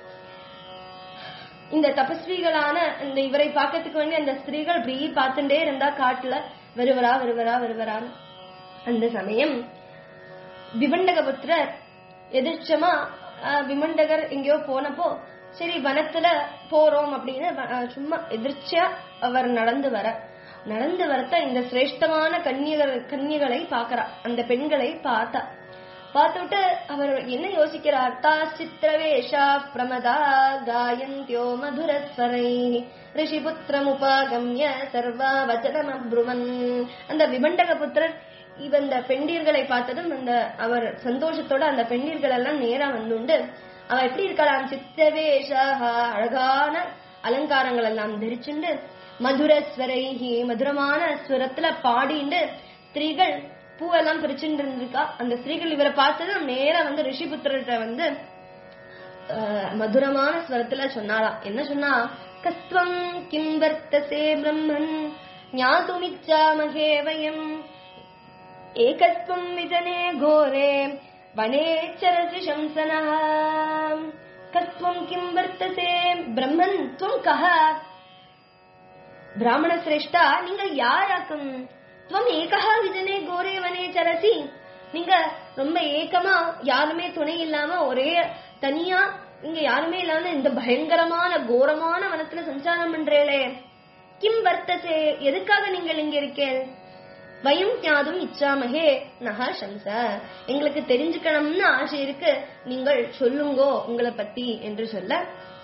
இந்த தபஸ்விகளான இந்த இவரை பார்க்கறதுக்கு வேண்டி அந்த ஸ்திரீகள் இப்படி பார்த்துட்டே இருந்தா காட்டுல வருவரா வருவரா வருவரான்னு அந்த சமயம் விமண்டகபுத்திரர் எதிர்ச்சமா ஆஹ், விமண்டகர் எங்கேயோ போனப்போ சரி வனத்துல போறோம் அப்படின்னு வ- ஆஹ், சும்மா எதிர்ச்சியா அவர் நடந்து வர நடந்து வரத்த இந்த சிரேஷ்டமான கன்னியகள் கன்னிகளை பார்க்கறா அந்த பெண்களை பார்த்தா பார்த்துட்டு அவர் என்ன யோசிக்கிறார் தா சித்திரவேஷா பிரமதா காயந்தியோ மதுரஸ்வரை ரிஷிபுத்திரமுபாகம்ய சர்வா வச்சனமப்ருவன் அந்த விபண்டக புத்திரர் இவ இந்த பெண்டீர்களை பார்த்ததும் அந்த அவர் சந்தோஷத்தோட அந்த பெண்டீர்கள் எல்லாம் நேரா வந்துண்டு அவ எப்படி இருக்கலாம் சித்திரவேஷா அழகான அலங்காரங்கள் எல்லாம் தரிச்சுண்டு மதுரஸ்வரைஹி மதுரமான ஸ்வரத்துல பாடிண்டு ஸ்திரீகள் பூவெல்லாம் பிரிச்சுட்டு இருந்திருக்கா அந்த ஸ்திரீகள் இவரை பார்த்ததும் நேரா வந்து ரிஷிபுத்திரர்கிட்ட வந்து அஹ், மதுரமான ஸ்வரத்துல சொன்னாராம் என்ன சொன்னா கஸ்துவம் கிம் வர்த்தசே பிரம்மன் ஞாதுமிச்சாமகே வயம் ஏகஸ்துவம் விஜனே கோரே வனே சரசி சம்சனः கஸ்துவம் கிம் வர்த்தசே பிரம்மன் துவம் கஹ பிராமண சிரேஷ்டா நீங்கள் யாராக்கும் துவம் ஏகஹா விஜனே கோரே வனே சரசி நீங்க ரொம்ப ஏக்கமா யாருமே துணை இல்லாம ஒரே தனியா இங்க யாருமே இல்லாம இந்த பயங்கரமான கோரமான வனத்துல சஞ்சாரம் பண்றேளே கிம் வர்த்தசே எதுக்காக நீங்கள் இங்க இருக்கேன் வயம் ஞாதும் இச்சாமகே நகா சம்ச எங்களுக்கு தெரிஞ்சுக்கணும்னு ஆசை இருக்கு நீங்கள் சொல்லுங்கோ உங்களை பத்தி என்று சொல்ல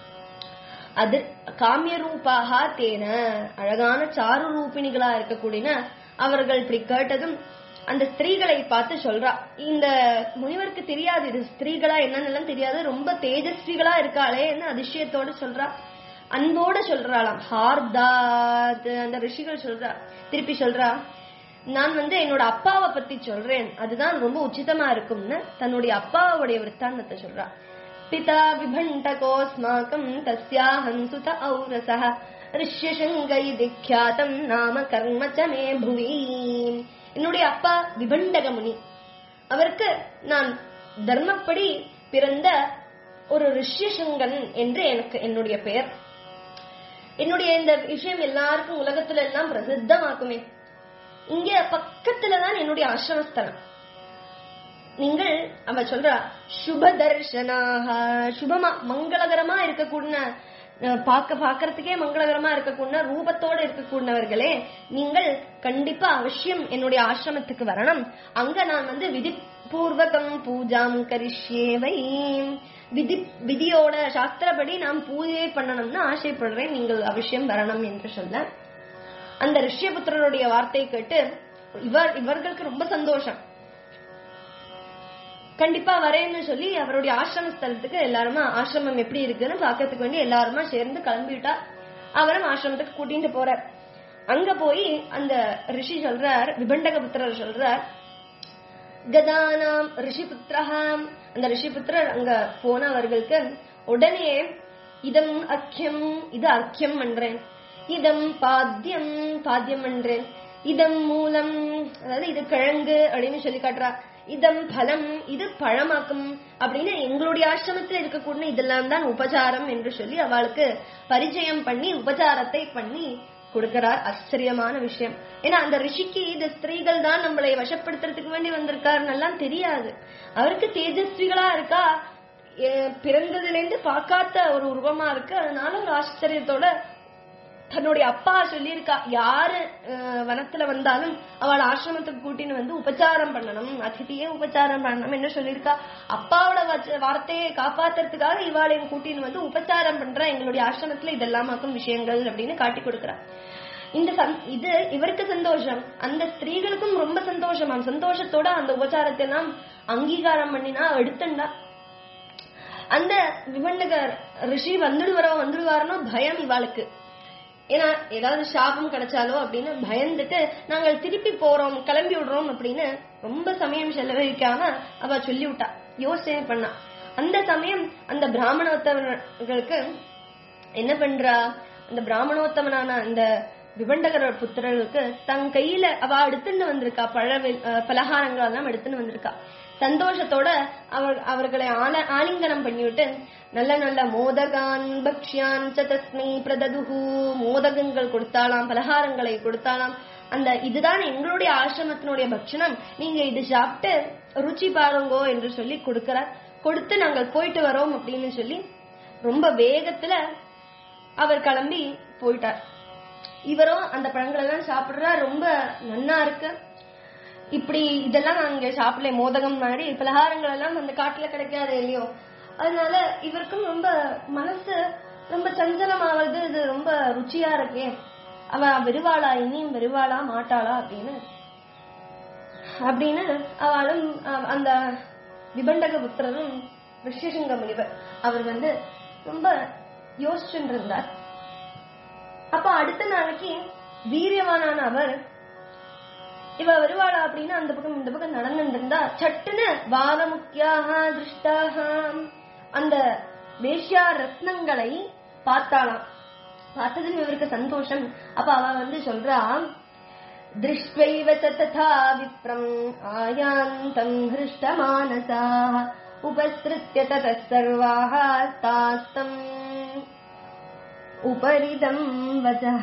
அது காமிய ரூபாக தேன அழகான சாரு ரூபிணிகளா இருக்கக்கூடிய அவர்கள் இப்படி கேட்டதும் அந்த ஸ்திரீகளை பார்த்து சொல்றா இந்த முனிவருக்கு தெரியாது இது ஸ்திரீகளா என்னன்னு தெரியாது ரொம்ப தேஜஸ்விகளா இருக்காளேன்னு அதிசயத்தோட சொல்றா அன்போட சொல்றாளாம் ஹார்தாத் அந்த ரிஷிகள் சொல்றா திருப்பி சொல்றா நான் வந்து என்னோட அப்பாவை பத்தி சொல்றேன் அதுதான் ரொம்ப உச்சிதமா இருக்கும்னு தன்னுடைய அப்பாவுடைய விற்த்தாந்தத்தை சொல்றா பிதா விபண்டகோஸ்மாக்கம் தஸ்யாஹம் சுத ஔரசः ரிஷ்யசங்கை திக்யாதம் நாம கர்ம ச மே புவி என்னுடைய அப்பா விபண்டக முனி அவருக்கு நான் தர்மப்படி பிறந்த ஒரு ரிஷ்யசங்கன் என்று எனக்கு என்னுடைய பெயர் என்னுடைய இந்த விஷயம் எல்லாருக்கும் உலகத்துல எல்லாம் பிரசித்தமாக்குமே இங்க பக்கத்துலதான் என்னுடைய ஆசிரமஸ்தலம் நீங்கள் அவ சொல்றா சுப தர்ஷனாக சுபமா மங்களகரமா இருக்கக்கூடிய அஹ், பார்க்க பார்க்கறதுக்கே மங்களகரமா இருக்கக்கூடிய ரூபத்தோட இருக்கக்கூடியவர்களே நீங்கள் கண்டிப்பா அவசியம் என்னுடைய ஆசிரமத்துக்கு வரணும் அங்க நான் வந்து விதி பூர்வகம் பூஜாம் கரிஷ்யேவை விதி விதியோட சாஸ்திரப்படி நான் பூஜை பண்ணணும்னு ஆசைப்படுறேன் நீங்கள் அவசியம் வரணும் என்று சொல்ல அந்த ரிஷ்யபுத்திரருடைய வார்த்தை கேட்டு இவர் இவர்களுக்கு ரொம்ப சந்தோஷம் கண்டிப்பா வரேன்னு சொல்லி அவருடைய ஆசிரம ஸ்தலத்துக்கு எல்லாருமா ஆசிரமம் எப்படி இருக்குன்னு பாக்கிறதுக்கு வேண்டி எல்லாருமா சேர்ந்து கிளம்பிட்டா அவரும் ஆசிரமத்துக்கு கூட்டிட்டு போறார் அங்க போய் அந்த ரிஷி சொல்றார் விபண்டகபுத்திரர் சொல்றார் கதானாம் ரிஷிபுத்திரஹாம் அந்த ரிஷிபுத்திரர் அங்க போனவர்களுக்கு உடனே இதம் அர்க்கியம் இது அர்க்கியம் பண்றேன் இதம் பாத்தியம் பாத்தியம் பண்றேன் இதம் மூலம் அதாவது இது கிழங்கு அப்படின்னு சொல்லி காட்டுறா இதம் பலம் இது பழமாக்கும் அப்படின்னு எங்களுடைய ஆசிரமத்தில் இருக்கக்கூடிய இதெல்லாம் தான் உபசாரம் என்று சொல்லி அவளுக்கு பரிச்சயம் பண்ணி உபசாரத்தை பண்ணி கொடுக்கிறார் ஆச்சரியமான விஷயம் ஏன்னா அந்த ரிஷிக்கு இந்த ஸ்திரீகள் தான் நம்மளை வசப்படுத்துறதுக்கு வேண்டி வந்திருக்காருன்னு எல்லாம் தெரியாது அவருக்கு தேஜஸ்விகளா இருக்கா எ- பிறந்ததுல இருந்து பார்க்காத ஒரு உருவமா இருக்கு அதனால ஒரு ஆச்சரியத்தோட தன்னுடைய அப்பா சொல்லியிருக்கா யாரு அஹ், வனத்துல வந்தாலும் அவள் ஆசிரமத்துக்கு கூட்டின்னு வந்து உபச்சாரம் பண்ணணும் அதிதியே உபச்சாரம் பண்ணணும் என்ன சொல்லியிருக்கா அப்பாவோட வச்ச- வார்த்தையை காப்பாத்துறதுக்காக இவாளையும் கூட்டின்னு வந்து உபச்சாரம் பண்ற எங்களுடைய ஆசிரமத்துல இதெல்லாமாக்கும் விஷயங்கள் அப்படின்னு காட்டி கொடுக்கறா இந்த சந்- இது இவருக்கு சந்தோஷம் அந்த ஸ்திரீகளுக்கும் ரொம்ப சந்தோஷமாம் சந்தோஷத்தோட அந்த உபச்சாரத்தை எல்லாம் அங்கீகாரம் பண்ணினா எடுத்துண்டா அந்த விபண்டக ரிஷி வந்துடுவாரோ வந்துடுவாரனோ பயம் இவாளுக்கு ஏன்னா ஏதாவது சாபம் கிடைச்சாலோ அப்படின்னு பயந்துட்டு நாங்கள் திருப்பி போறோம் கிளம்பி விடுறோம் அப்படின்னு ரொம்ப சமயம் செலவழிக்காம அவ சொல்லி விட்டா யோசனை பண்ணா அந்த சமயம் அந்த பிராமணோத்தவர்களுக்கு என்ன பண்றா அந்த பிராமணோத்தமனான அந்த விபண்டகர புத்திரர்களுக்கு தன் கையில அவ எடுத்துன்னு வந்திருக்கா பழ பலகாரங்கள் எல்லாம் எடுத்துன்னு வந்திருக்கா சந்தோஷத்தோட அவர் அவர்களை ஆல ஆலிங்கனம் பண்ணிவிட்டு நல்ல நல்ல மோதகான் பக்ஷ்யான் ச தஸ்மை பிரததுஹு மோதகங்கள் கொடுத்தாலாம் பலகாரங்களை கொடுத்தாலாம் அந்த இதுதான் எங்களுடைய ஆசிரமத்தினுடைய பக்ஷணம் நீங்க இது சாப்பிட்டு ருச்சி பாருங்கோ என்று சொல்லி கொடுக்கிறார் கொடுத்து நாங்கள் போயிட்டு வரோம் அப்படின்னு சொல்லி ரொம்ப வேகத்துல அவர் கிளம்பி போயிட்டார் இவரும் அந்த பழங்கள் எல்லாம் சாப்பிடுறா ரொம்ப நன்னா இருக்கு இப்படி இதெல்லாம் நான் இங்க சாப்பிடல மோதகம் மாதிரி பலகாரங்கள் எல்லாம் அந்த காட்டுல கிடைக்காது இல்லையோ அதனால இவருக்கும் ரொம்ப மனசு ரொம்ப சஞ்சலமாவது இது ரொம்ப ருச்சியா இருக்கே அவ வருவாளா இனியும் வருவாளா மாட்டாளா அப்படின்னு அப்படின்னு அவளும் அஹ், அந்த விபண்டக புத்திரரும் ரிஷிசிங்க முனிவர் அவர் வந்து ரொம்ப யோசிச்சுட்டு இருந்தார் அப்ப அடுத்த நாளைக்கு வீரியவானான அவர் இவ வருவாளா அப்படின்னு அந்த பக்கம் இந்த பக்கம் நடந்துட்டு இருந்தா சட்டுன்னு பாலமுக்கியாக திருஷ்டாக அந்த வேஷ்யா ரத்னங்களை பார்த்தாளாம் பார்த்ததும் இவருக்கு சந்தோஷம் அப்ப அவ வந்து சொல்றா திருஷ்வைவ ச ததா விப்ரம் ஆயாந்தம் ஹிருஷ்டமானசாः உபஸ்ருத்ய ததः சர்வாः தாஸ்தம் உபரிதம் வசः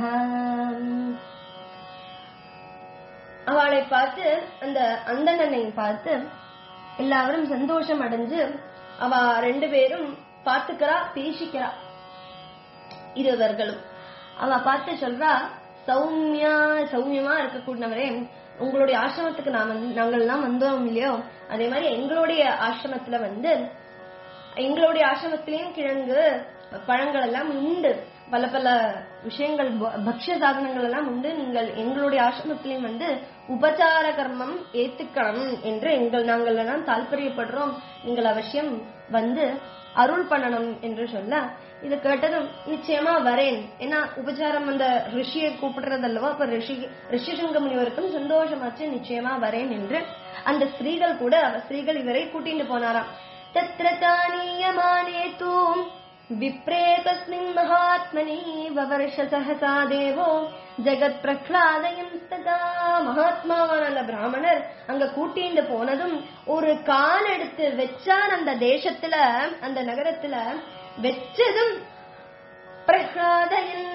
அவளை பார்த்து அந்த அந்தணனை பார்த்து எல்லாரும் சந்தோஷம் அடைஞ்சு அவ ரெண்டு பேரும் பார்த்துக்கிறா பேசிக்கிறா இருவர்களும் அவ பார்த்து சொல்றா சௌமியா சௌமியமா இருக்கக்கூடியவரே உங்களுடைய ஆசிரமத்துக்கு நான் வந்து நாங்கள் எல்லாம் வந்தோம் இல்லையோ அதே மாதிரி எங்களுடைய ஆசிரமத்துல வந்து எங்களுடைய ஆசிரமத்திலயும் கிழங்கு பழங்கள் எல்லாம் உண்டு பல பல விஷயங்கள் ப- பக்ஷ்ய சாதனங்கள் எல்லாம் உண்டு நீங்கள் எங்களுடைய ஆசிரமத்திலையும் வந்து உபச்சார கர்மம் ஏத்துக்கணும் என்று எங்கள் நாங்கள் எல்லாம் தால்பரியப்படுறோம் நீங்கள் அவசியம் வந்து அருள் பண்ணணும் என்று சொல்ல இது கேட்டதும் நிச்சயமா வரேன் ஏன்னா உபச்சாரம் அந்த ரிஷியை கூப்பிடுறது அல்லவா அப்ப ரிஷி ரிஷிசங்க முனிவருக்கும் சந்தோஷமாச்சு நிச்சயமா வரேன் என்று அந்த ஸ்திரீகள் கூட அவ ஸ்திரீகள் இவரை கூட்டிட்டு போனாராம் तत्र तानीयमाने तु विप्रे तस्मिन् महात्मनि ववर्ष सहसा देवो ஜெகத் பிரஹ்லாதயம்ஸ்ததா மகாத்மாவான அந்த பிராமணர் அங்க கூட்டிண்டு போனதும் ஒரு கால் எடுத்து வச்சார் அந்த தேசத்துல அந்த நகரத்துல வச்சதும் பிரஹ்லாதயன்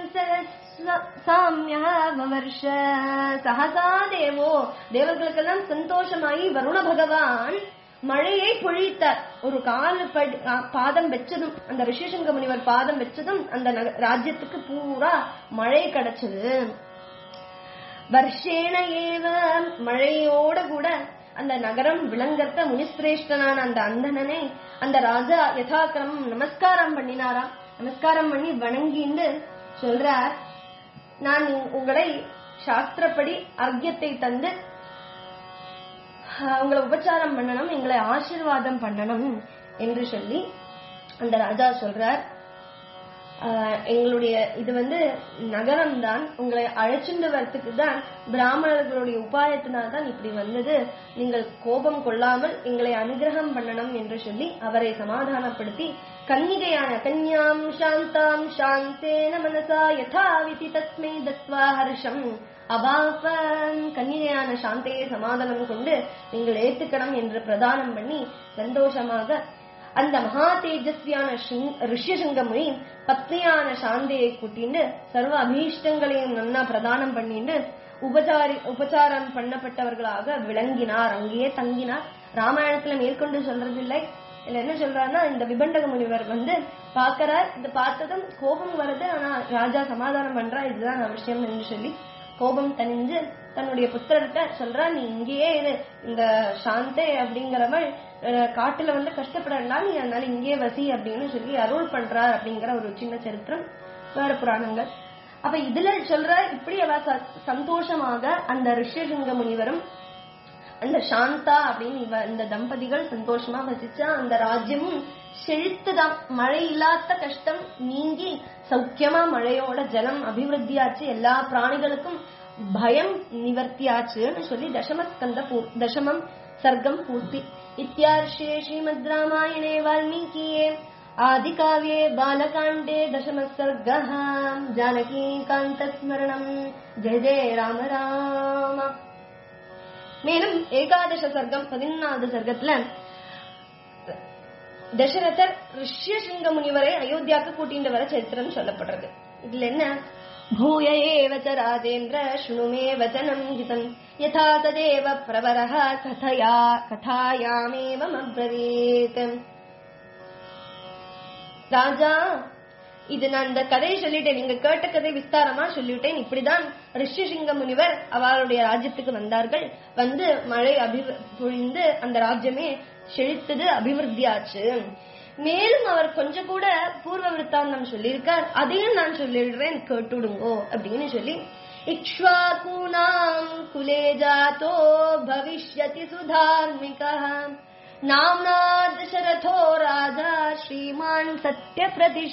சாமியவர்ஷ சகசா தேவோ தேவர்களுக்கெல்லாம் சந்தோஷமாயி வருண பகவான் மழையை பொழித்தார் ஒரு கால் படி- ஆ, பாதம் வச்சதும் அந்த ரிஷிசங்க முனிவர் பாதம் வச்சதும் அந்த நக- ராஜ்யத்துக்கு பூரா மழை கிடைச்சது வருஷேன ஏவ மழையோட கூட அந்த நகரம் விளங்கத்த முனிஸ்ரேஷ்டனான அந்த அந்தணனை அந்த ராஜா யதாக்கிரமம் நமஸ்காரம் பண்ணினாராம் நமஸ்காரம் பண்ணி வணங்கின்னு சொல்றார் நான் உங்களை சாஸ்திரப்படி அர்க்கியத்தை தந்து ஆஹ், உங்களை உபச்சாரம் பண்ணணும் எங்களை ஆசீர்வாதம் பண்ணணும் என்று சொல்லி அந்த ராஜா சொல்றார் ஆஹ், எங்களுடைய இது வந்து நகரம் தான் உங்களை அழைச்சிட்டு வரத்துக்கு தான் பிராமணர்களுடைய உபாயத்தினால் தான் இப்படி வந்தது நீங்கள் கோபம் கொள்ளாமல் எங்களை அனுகிரகம் பண்ணணும் என்று சொல்லி அவரை சமாதானப்படுத்தி கன்னிகையான கன்யாம் சாந்தாம் சாந்தேன மனசா யதாவிதி தஸ்மை தத்வா ஹர்ஷம் அபாபன் கன்னிகையான சாந்தையை சமாதானம் கொண்டு நீங்கள் ஏத்துக்கணும் என்று பிரதானம் பண்ணி சந்தோஷமாக அந்த மகா தேஜஸ்வியான சிங்- ரிஷ்யசிங்க முனி பத்னியான சாந்தையை கூட்டிண்டு சர்வ அபீஷ்டங்களையும் நன்னா பிரதானம் பண்ணிண்டு உபசாரி உபசாரம் பண்ணப்பட்டவர்களாக விளங்கினார் அங்கேயே தங்கினார் ராமாயணத்துல மேற்கொண்டு சொல்றதில்லை இதுல என்ன சொல்றாருன்னா இந்த விபண்டக முனிவர் வந்து பாக்குறார் இது பார்த்ததும் கோபம் வருது ஆனா ராஜா சமாதானம் பண்றா இதுதான் அவசியம் என்று சொல்லி கோபம் தணிஞ்சு தன்னுடைய புத்திரர்கிட்ட சொல்றா நீ இங்கேயே இரு இந்த சாந்தே அப்படிங்கிறவள் அஹ், காட்டுல வந்து கஷ்டப்படா நீ அதனால இங்கேயே வசி அப்படின்னு சொல்லி அருள் பண்றார் அப்படிங்கிற ஒரு சின்ன சரித்திரம் வேற புராணங்கள் அப்ப இதுல சொல்ற இப்படி அவ ச- சந்தோஷமாக அந்த ரிஷிசிங்க முனிவரும் அந்த சாந்தா அப்படின்னு இவ இந்த தம்பதிகள் சந்தோஷமா வசிச்சா அந்த ராஜ்யமும் செழித்துதான் மழை இல்லாத கஷ்டம் நீங்கி சௌக்கியமா மழையோட ஜலம் அபிவிருத்தியாச்சு எல்லா பிராணிகளுக்கும் பயம் நிவர்த்தியாச்சுன்னு சொல்லி தசமஸ்கந்த பூ தசமம் சர்க்கம் பூர்த்தி இத்தியார்ஷே ஸ்ரீமத் ராமாயணே வால்மீகியே ஆதிகாவ்யே பாலகாண்டே தசம சர்க்கः ஜானகி காந்தஸ்மரணம் ஜெய ஜெய ராம ராம மேலும் ஏகாதச சர்க்கம் பதினாவது சர்க்கத்துல தசரதர் ரிஷ்யசிங்க முனிவரை அயோத்தியாக்கு கூட்டிட்டு வர சரித்திரம் சொல்லப்படுறது இதுல என்ன பூய ஏவ ச ராஜேந்திர சுணு மே வச்சனம் ஹிதம் யதா ததேவ பிரவரः கதயா கதாயாமேவம் அப்ரவீத் ராஜா இது நான் இந்த கதையை சொல்லிட்டேன் நீங்க கேட்ட கதை விஸ்தாரமா சொல்லிவிட்டேன் இப்படிதான் ரிஷிசிங்க முனிவர் அவருடைய ராஜ்யத்துக்கு வந்தார்கள் வந்து மழை அபி பொழிந்து அந்த ராஜ்யமே செழித்தது அபிவிருத்தியாச்சு மேலும் அவர் கொஞ்சம் கூட பூர்வ விருத்தாந்தம் சொல்லியிருக்கார் அதையும் நான் சொல்லிடுறேன் கேட்டுடுங்கோ அப்படின்னு சொல்லி இக்ஷ்வாகூனாம் குலே ஜாதோ பவிஷ்யதி சுதார்மிகா நாம்னா தசரதோ ராஜா ஸ்ரீமான் சத்ய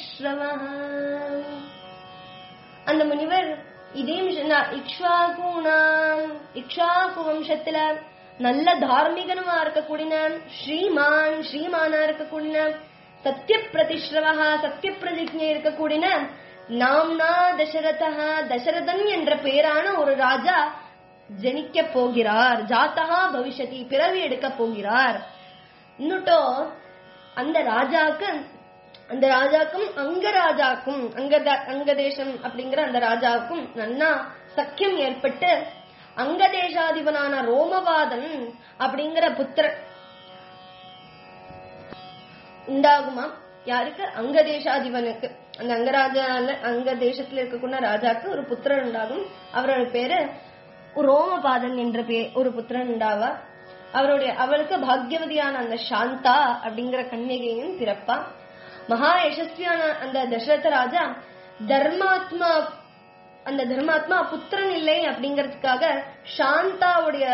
அந்த முனிவர் இதே சொன்னா இக்ஷ்வாகுணாம் இக்ஷாகு வம்சத்துல நல்ல தார்மீகனுமா இருக்கக்கூடிய ஸ்ரீமான் ஸ்ரீமானா இருக்கக்கூடிய சத்திய பிரதிஸ்ரவா சத்திய பிரதிஜை இருக்கக்கூடிய நாம்னா தசரதா தசரதன் என்ற பெயரான ஒரு ராஜா ஜனிக்க போகிறார் ஜாத்தகா பவிஷதி பிறவி எடுக்க போகிறார் இன்னுட்டோ அந்த ராஜாக்கு அந்த ராஜாக்கும் அங்க ராஜாக்கும் அங்க அங்கதேசம் அப்படிங்கிற அந்த ராஜாவுக்கும் நன்னா சக்கியம் ஏற்பட்டு அங்கதேசாதிபனான ரோமவாதன் அப்படிங்கிற புத்திர உண்டாகுமா யாருக்கு அங்கதேசாதிபனுக்கு அந்த அங்கராஜா அங்க தேசத்துல இருக்கக்கூடிய ராஜாக்கு ஒரு புத்திரன் உண்டாகும் அவரோட பேரு ரோமபாதன் என்ற பே ஒரு புத்திரன் உண்டாவா அவருடைய அவளுக்கு பாக்யவதியான அந்த சாந்தா அப்படிங்கிற கன்னிகையும் பிறப்பா மகா யசஸ்வியான அந்த தசரத ராஜா தர்மாத்மா அந்த தர்மாத்மா புத்திரன் இல்லை அப்படிங்கறதுக்காக சாந்தாவுடைய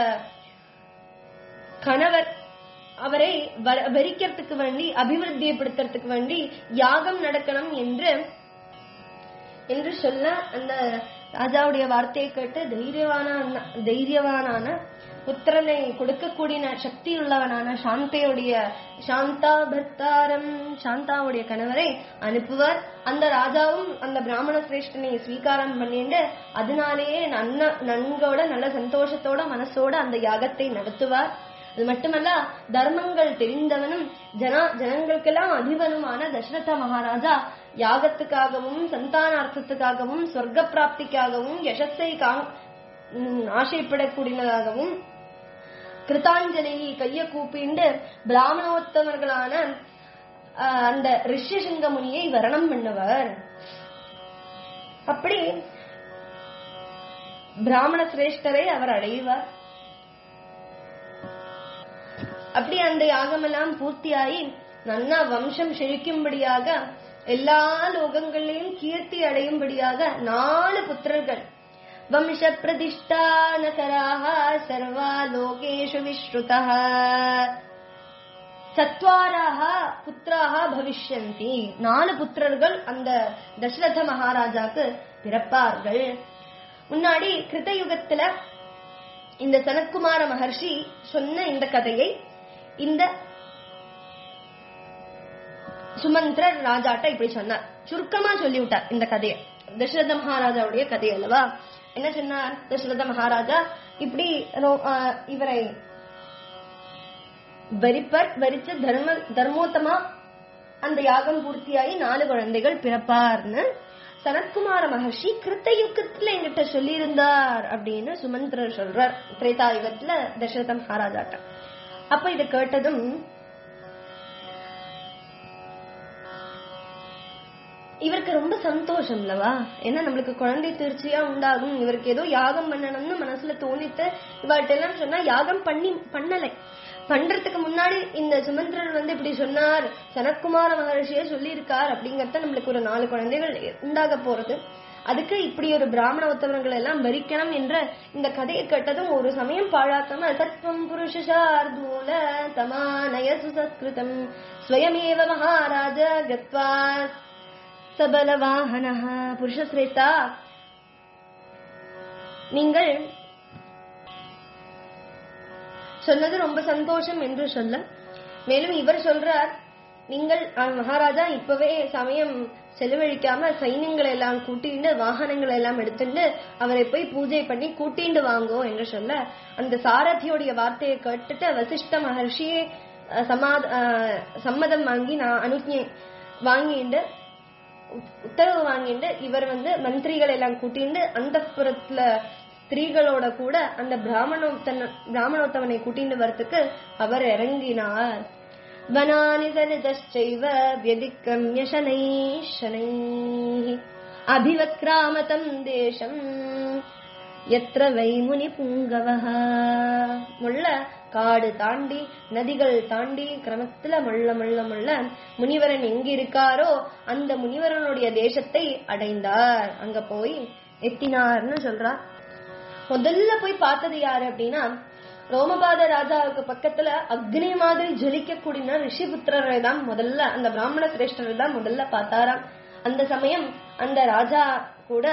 கணவர் அவரை வரிக்கிறதுக்கு வேண்டி அபிவிருத்தியப்படுத்துறதுக்கு வேண்டி யாகம் நடக்கணும் என்று என்று சொல்ல அந்த ராஜாவுடைய வார்த்தையை கேட்டு தைரியவான தைரியவானான புத்திரனை கொடுக்கக்கூடிய சக்தி உள்ளவனான சாந்தையுடைய சாந்தா பர்த்தாரம் சாந்தாவுடைய கணவரை அனுப்புவார் அந்த ராஜாவும் அந்த பிராமண சிரேஷ்டனை ஸ்வீகாரம் பண்ணிட்டு அதனாலேயே நன்ன நன்கோட நல்ல சந்தோஷத்தோட மனசோட அந்த யாகத்தை நடத்துவார் அது மட்டுமல்ல தர்மங்கள் தெரிந்தவனும் ஜன ஜனங்களுக்கெல்லாம் அதிபனுமான தசரத மகாராஜா யாகத்துக்காகவும் சந்தானார்த்தத்துக்காகவும் சொர்க்க பிராப்திக்காகவும் யசஸை ஆசைப்படக்கூடியதாகவும் கிருத்தாஞ்சலி கைய கூப்பிண்டு பிராமணோத்தமர்களான அந்த ரிஷிசிங்க முனியை வரணம் பண்ணுவர் அப்படி பிராமண சிரேஷ்டரை அவர் அடைவார் அப்படி அந்த யாகமெல்லாம் பூர்த்தியாகி நன்னா வம்சம் செழிக்கும்படியாக எல்லா லோகங்களையும் கீர்த்தி அடையும்படியாக நாலு புத்திரர்கள் வம்ச பிரதிஷ்டானகராக சர்வா லோகேஷு விஸ்ருதः சத்வாராக புத்திராக பவிஷ்யந்தி நாலு புத்திரர்கள் அந்த தசரத மகாராஜாக்கு பிறப்பார்கள் முன்னாடி கிருத்தயுகத்துல இந்த சனத்குமார மகர்ஷி சொன்ன இந்த கதையை இந்த சுமந்திரர் ராஜாட்ட இப்படி சொன்னார் சுருக்கமா சொல்லிவிட்டார் இந்த கதையை தசரத மகாராஜாவுடைய கதை அல்லவா என்ன சொன்னார் தசரத மகாராஜா இப்படி இவரை வரிப்பர் வரிச்ச தர்ம தர்மோத்தமா அந்த யாகம் பூர்த்தியாகி நாலு குழந்தைகள் பிறப்பார்னு சனத்குமார மகர்ஷி கிருத்த யுகத்துல எங்கிட்ட சொல்லியிருந்தார் அப்படின்னு சுமந்திரர் சொல்றார் திரேதா யுகத்துல தசரத மகாராஜாட்ட அப்ப இதை கேட்டதும் இவருக்கு ரொம்ப சந்தோஷம் இல்லவா ஏன்னா நம்மளுக்கு குழந்தை திருச்சியா உண்டாகும் இவருக்கு ஏதோ யாகம் பண்ணணும்னு மனசுல தோணித்து இவாட்ட எல்லாம் சொன்னா யாகம் பண்ணி பண்ணலை பண்றதுக்கு முன்னாடி இந்த சுமந்திரன் வந்து இப்படி சொன்னார் சனத்குமார மகர்ஷியே சொல்லியிருக்கார் அப்படிங்கறத நம்மளுக்கு ஒரு நாலு குழந்தைகள் உண்டாக போறது அதுக்கு இப்படி ஒரு பிராமண உத்தவர்கள் எல்லாம் வரிக்கணும் என்ற இந்த கதையை கேட்டதும் ஒரு சமயம் பாழாக்காம சத்வம் புருஷார்தூல தமானய சுசஸ்கிருதம் ஸ்வயமேவ மகாராஜ கத்வா சபலவாகன புருஷஸ்ரேஷ்டா நீங்கள் சொன்னது ரொம்ப சந்தோஷம் என்று சொல்ல மேலும் இவர் சொல்றார் நீங்கள் அஹ், மகாராஜா இப்பவே சமயம் செலவழிக்காம சைன்யங்களை எல்லாம் கூட்டிண்டு வாகனங்களை எல்லாம் எடுத்துட்டு அவரை போய் பூஜை பண்ணி கூட்டிண்டு வாங்கோ என்று சொல்ல அந்த சாரதியோடைய வார்த்தையை கேட்டுட்டு வசிஷ்ட மகர்ஷியே அஹ், சமாத அஹ், சம்மதம் வாங்கி நான் அனுஜை வாங்கிண்டு உத்- உத்தரவு வாங்கிட்டு இவர் வந்து மந்திரிகளை எல்லாம் கூட்டிண்டு அந்த புறத்துல ஸ்திரீகளோட கூட அந்த பிராமணோத்தன பிராமணோத்தவனை கூட்டிட்டு வரத்துக்கு அவர் இறங்கினார் வனானி சரிதச்சைவ வியதிக்ரம்ய சனை சனை அபிவக்ராமதம் தேசம் எத்திர வை முனி புங்கவஹ முள்ள காடு தாண்டி நதிகள் தாண்டி கிரமத்துல முள்ள முள்ள முள்ள முனிவரன் எங்க இருக்காரோ அந்த முனிவரனுடைய தேசத்தை அடைந்தார் அங்க போய் எத்தினார்னு சொல்றார் முதல்ல போய் பார்த்தது யாரு அப்படின்னா ரோமபாத ராஜாவுக்கு பக்கத்துல அக்னி மாதிரி ஜொலிக்கக்கூடிய ரிஷிபுத்திரரை தான் முதல்ல அந்த பிராமண சிரேஷ்டரை தான் முதல்ல பார்த்தாராம் அந்த சமயம் அந்த ராஜா கூட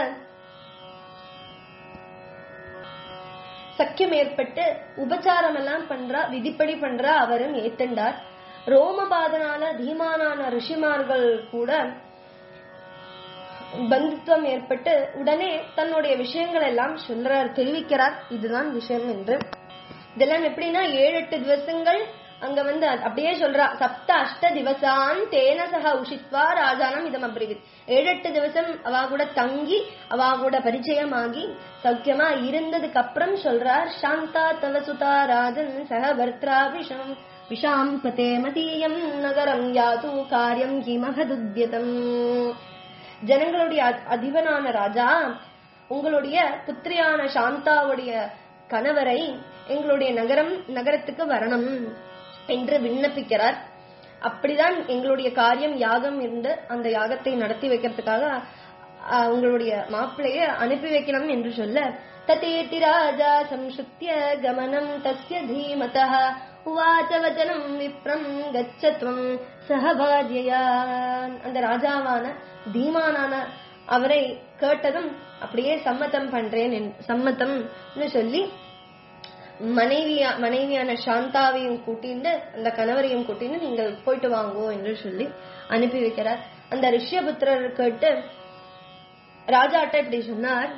சக்கியம் ஏற்பட்டு உபச்சாரம் எல்லாம் பண்றா விதிப்படி பண்றா அவரும் ஏத்துண்டார் ரோமபாதனால தீமானான ரிஷிமார்கள் கூட பந்துத்துவம் ஏற்பட்டு உடனே தன்னுடைய விஷயங்கள் எல்லாம் சொல்றார் தெரிவிக்கிறார் இதுதான் விஷயம் என்று இதெல்லாம் எப்படின்னா ஏழு எட்டு திவசங்கள் அங்க வந்து அது அப்படியே சொல்றா சப்த அஷ்ட திவசான் தேன சக உஷித்வா ராஜானம் இதம் அப்ரிவித் ஏழு எட்டு திவசம் அவ கூட தங்கி அவ கூட பரிச்சயமாகி சௌக்கியமா இருந்ததுக்கு அப்புறம் சொல்றார் சாந்தா தவ சுதா ராஜன் சக பர்த்ரா விஷம் விஷாம் பதே மதீயம் நகரம் யாது காரியம் கிமகதுத்யதம் ஜனங்களுடைய அ- அதிபனான ராஜா உங்களுடைய புத்திரியான சாந்தாவுடைய கணவரை எங்களுடைய நகரம் நகரத்துக்கு வரணும் என்று விண்ணப்பிக்கிறார் அப்படிதான் எங்களுடைய காரியம் யாகம் இருந்து அந்த யாகத்தை நடத்தி வைக்கிறதுக்காக அஹ், உங்களுடைய மாப்பிளைய அனுப்பி வைக்கணும் என்று சொல்ல ததேதி ராஜா சம்சுத்திய கமனம் தஸ்ய தீமதः உவாச்ச வச்சனம் விப்ரம் கச்சத்வம் சகபாஜ்யயா அந்த ராஜாவான தீமானான அவரை கேட்டதும் அப்படியே சம்மதம் பண்றேன் என்று- சம்மதம்னு சொல்லி மனைவியா மனைவியான சாந்தாவையும் கூட்டிண்டு அந்த கணவரையும் கூட்டிண்டு நீங்கள் போயிட்டு வாங்கோ என்று சொல்லி அனுப்பி வைக்கிறார் அந்த ரிஷ்யபுத்திரர் கேட்டு ராஜாட்ட இப்படி சொன்னார்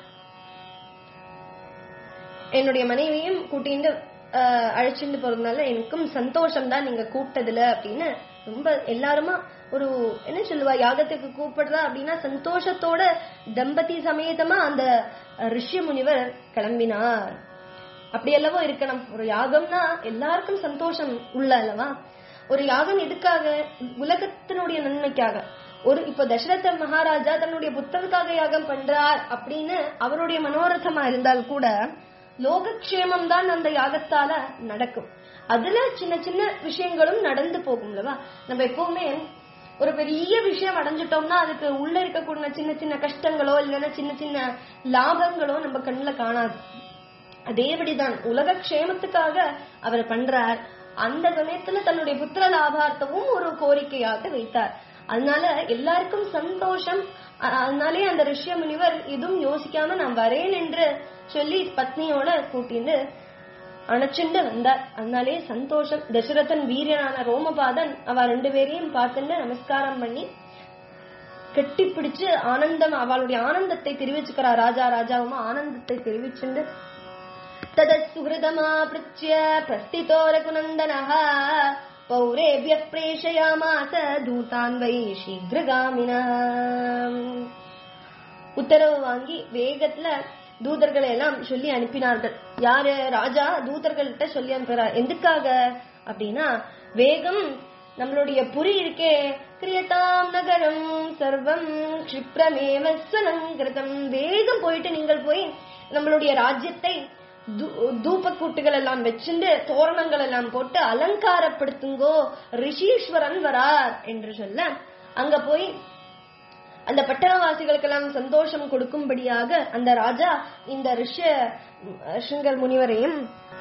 என்னுடைய மனைவியும் கூட்டிண்டு அஹ், அழைச்சிட்டு போறதுனால எனக்கும் சந்தோஷம் தான் நீங்க கூப்பிட்டதுல அப்படின்னு ரொம்ப எல்லாருமா ஒரு என்ன சொல்லுவா யாகத்துக்கு கூப்பிடுறா அப்படின்னா சந்தோஷத்தோட தம்பதி சமேதமா அந்த ரிஷி முனிவர் கிளம்பினார் அப்படி அல்லவோ இருக்கணும் ஒரு யாகம்னா எல்லாருக்கும் சந்தோஷம் உள்ள அல்லவா ஒரு யாகம் எதுக்காக உலகத்தினுடைய நன்மைக்காக ஒரு இப்ப தசரத மகாராஜா தன்னுடைய புத்தருக்காக யாகம் பண்றார் அப்படின்னு அவருடைய மனோரதமா இருந்தால் கூட லோகக்ஷேமம் தான் அந்த யாகத்தால நடக்கும் அதுல சின்ன சின்ன விஷயங்களும் நடந்து போகும் அல்லவா நம்ம எப்பவுமே ஒரு பெரிய விஷயம் அடைஞ்சிட்டோம்னா அதுக்கு உள்ள இருக்கக்கூடிய சின்ன சின்ன கஷ்டங்களோ இல்லைன்னா சின்ன சின்ன லாபங்களோ நம்ம கண்ணுல காணாது அதேபடிதான் உலக க்ஷேமத்துக்காக அவர் பண்றார் அந்த சமயத்துல தன்னுடைய புத்திர லாபார்த்தமும் ஒரு கோரிக்கையாக வைத்தார் அதனால எல்லாருக்கும் சந்தோஷம் அ- அதனாலே அந்த ரிஷ்ய முனிவர் எதுவும் யோசிக்காம நான் வரேன் என்று சொல்லி பத்னியோட கூட்டிட்டு அணைச்சுண்டு வந்தார் அதனாலே சந்தோஷம் தசரதன் வீரனான ரோமபாதன் அவ ரெண்டு பேரையும் பார்த்துட்டு நமஸ்காரம் பண்ணி கெட்டி பிடிச்சு ஆனந்தம் அவளுடைய ஆனந்தத்தை தெரிவிச்சுக்கிறா ராஜா ராஜாவும் ஆனந்தத்தை தெரிவிச்சுண்டு तदत्सुहृदमापृच्य प्रस्थितो रघुनन्दनः पौरेभ्यः प्रेषयामास दूतान् वै शीघ्रगामिनः உத்தரவு வாங்கி வேகத்துல தூதர்களை எல்லாம் சொல்லி அனுப்பினார்கள் யாரு ராஜா தூதர்கள்ட்ட சொல்லி அனுப்புறார் எதுக்காக அப்படின்னா வேகம் நம்மளுடைய புரி இருக்கே கிரியதாம் நகரம் சர்வம் க்ஷிப்ரமேவ ஸ்வனங்கிருதம் வேகம் போயிட்டு நீங்கள் போய் நம்மளுடைய ராஜ்யத்தை தூ- தூபக்கூட்டுகள் எல்லாம் வச்சுண்டு தோரணங்கள் எல்லாம் போட்டு அலங்காரப்படுத்துங்கோ ரிஷீஸ்வரன் வரார் என்று சொல்ல அங்க போய் அந்த பட்டணவாசிகளுக்கெல்லாம் சந்தோஷம் கொடுக்கும்படியாக அந்த ராஜா இந்த ரிஷ்ய ரிஷங்கர் முனிவரையும்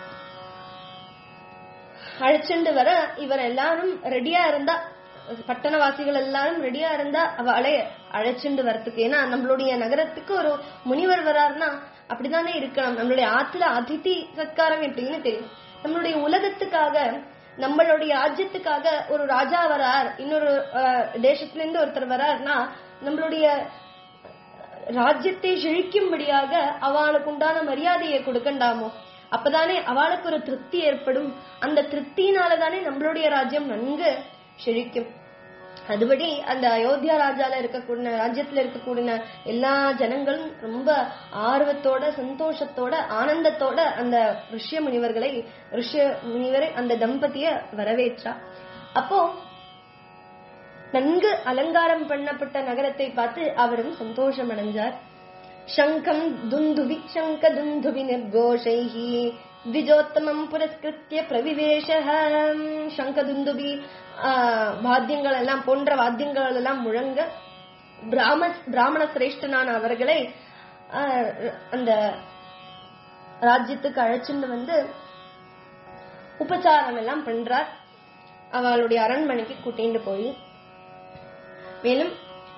அழைச்சிண்டு வர இவர் எல்லாரும் ரெடியா இருந்தா பட்டணவாசிகள் எல்லாரும் ரெடியா இருந்தா அவளை அழைச்சிண்டு வரத்துக்கு ஏன்னா நம்மளுடைய நகரத்துக்கு ஒரு முனிவர் வராருன்னா அப்படித்தானே இருக்கணும் நம்மளுடைய ஆத்துல அதிதி சத்காரம் எப்படின்னு தெரியும் நம்மளுடைய உலகத்துக்காக நம்மளுடைய ராஜ்யத்துக்காக ஒரு ராஜா வரார் இன்னொரு அஹ், தேசத்துல இருந்து ஒருத்தர் வரார்னா நம்மளுடைய ராஜ்யத்தை செழிக்கும்படியாக அவளுக்கு உண்டான மரியாதையை கொடுக்கண்டாமோ அப்பதானே அவளுக்கு ஒரு திருப்தி ஏற்படும் அந்த திருப்தியினாலதானே நம்மளுடைய ராஜ்யம் நன்கு செழிக்கும் அதுபடி அந்த அயோத்தியா ராஜால இருக்கக்கூடிய ராஜ்யத்துல இருக்கக்கூடிய எல்லா ஜனங்களும் ரொம்ப ஆர்வத்தோட சந்தோஷத்தோட ஆனந்தத்தோட அந்த ரிஷ்ய முனிவர்களை ரிஷ்ய முனிவரை அந்த தம்பதிய வரவேற்றா அப்போ நன்கு அலங்காரம் பண்ணப்பட்ட நகரத்தை பார்த்து அவரும் சந்தோஷம் அடைஞ்சார் சங்கம் துந்துபி சங்க துந்துபி நிர்கோஷைஹி द्विजोत्तमम् पुरस्कृत्य பிரவிவேஷः சங்க துந்துபி ஆஹ், வாத்தியங்கள் எல்லாம் போன்ற வாத்தியங்கள் எல்லாம் முழங்க பிராம பிராமண சிரேஷ்டனான அவர்களை ஆஹ், அந்த ராஜ்யத்துக்கு அழைச்சிட்டு வந்து உபச்சாரம் எல்லாம் பண்றார் அவளுடைய அரண்மனைக்கு கூட்டிட்டு போய் மேலும்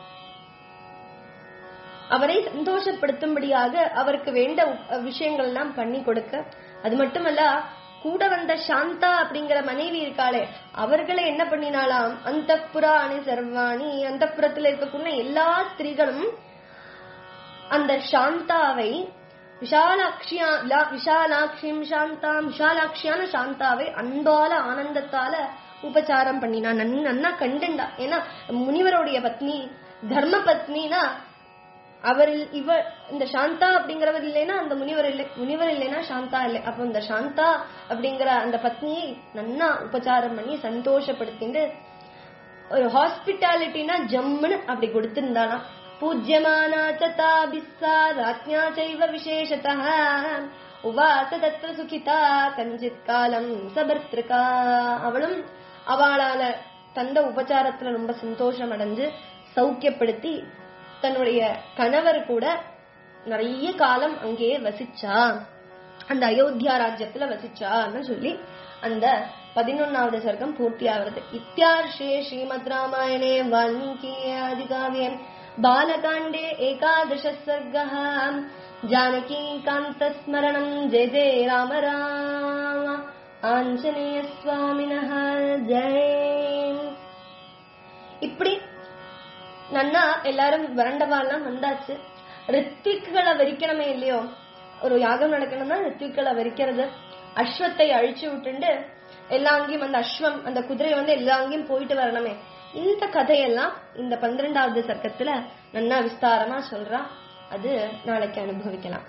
அவரை சந்தோஷப்படுத்தும்படியாக அவருக்கு வேண்ட உ- விஷயங்கள் எல்லாம் பண்ணி கொடுக்க அது மட்டுமல்ல கூட வந்த சாந்தா அப்படிங்கிற மனைவி இருக்காளே அவர்களை என்ன பண்ணினாலாம் அந்த புறாணி சர்வாணி அந்த புறத்துல இருக்கக்கூடிய எல்லா ஸ்திரீகளும் அந்த சாந்தாவை விஷாலாட்சியா லா- விஷாலாட்சியும் சாந்தாம் விஷாலாட்சியான சாந்தாவை அன்பால ஆனந்தத்தால உபச்சாரம் பண்ணினா நன் நன்னா கண்டுண்டா ஏன்னா முனிவருடைய பத்னி தர்ம பத்னினா அவரில் இவ இந்த சாந்தா அப்படிங்கிறவர் இல்லைன்னா அந்த முனிவர் இல்லை முனிவர் இல்லைன்னா சாந்தா இல்லை அப்போ இந்த சாந்தா அப்படிங்கிற அந்த பத்னியை நன்னா உபச்சாரம் பண்ணி சந்தோஷப்படுத்திட்டு ஒரு ஹாஸ்பிட்டாலிட்டினா ஜம்முன்னு அப்படி கொடுத்திருந்தாலாம் பூஜ்யமானா சதாபிஸ்ஸா ராஜ்ஞா சைவ விசேஷதः உவாச தத்ர சுகிதா கஞ்சித் காலம் சபர்த்திருக்கா அவளும் அவளால தந்த உபச்சாரத்துல ரொம்ப சந்தோஷம் அடைஞ்சு சௌக்கியப்படுத்தி தன்னுடைய கணவர் கூட நிறைய காலம் அங்கேயே வசிச்சா அந்த அயோத்தியா ராஜ்யத்துல வசிச்சான்னு சொல்லி அந்த பதினொன்னாவது சர்க்கம் பூர்த்தி ஆகிறது இத்தியார்ஷே ஸ்ரீமத் ராமாயணே வால்மீகி ஆதிகாவியம் பாலகாண்டே ஏகாதச சர்க்கः ஜானகி காந்த ஸ்மரணம் ஜெய ஜெய ராம ராம ஆஞ்சநேய சுவாமினஹ ஜெய் இப்படி நன்னா எல்லாரும் வரண்டவாலாம் வந்தாச்சு ரித்விக்குகளை வரிக்கணுமே இல்லையோ ஒரு யாகம் நடக்கணும்னா ரித்விக்களை வரிக்கிறது அஸ்வத்தை அழிச்சு விட்டுண்டு எல்லாங்கேயும் அந்த அஸ்வம் அந்த குதிரை வந்து எல்லாங்கேயும் போயிட்டு வரணுமே இந்த கதையெல்லாம் இந்த பன்னிரெண்டாவது சர்க்கத்துல நன்னா விஸ்தாரமா சொல்றா அது நாளைக்கு அனுபவிக்கலாம்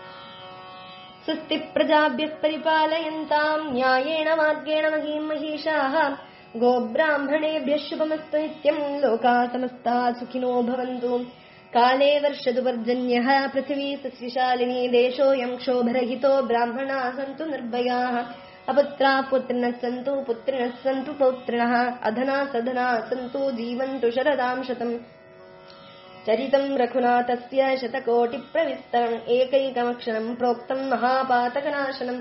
स्वस्ति प्रजाभ्यः परिपालयन्ताम् न्यायेन मार्गेण महीम् महिषाः गोब्राह्मणेभ्यः शुभमस्तु नित्यम् लोकाः समस्ता सुखिनो भवन्तु काले वर्षतु पर्जन्यः पृथिवी सस्यशालिनी देशोऽयम् क्षोभरहितो ब्राह्मणाः सन्तु निर्भयाः अपुत्राः पुत्रिणः सन्तु पुत्रिणः सन्तु पौत्रिणः अधना सधना सन्तु जीवन्तु शरदाम् शतम् चरितम् रघुनाथस्य शतकोटिप्रविस्तरम् एकैकमक्षरम् प्रोक्तम् महापातकनाशनम्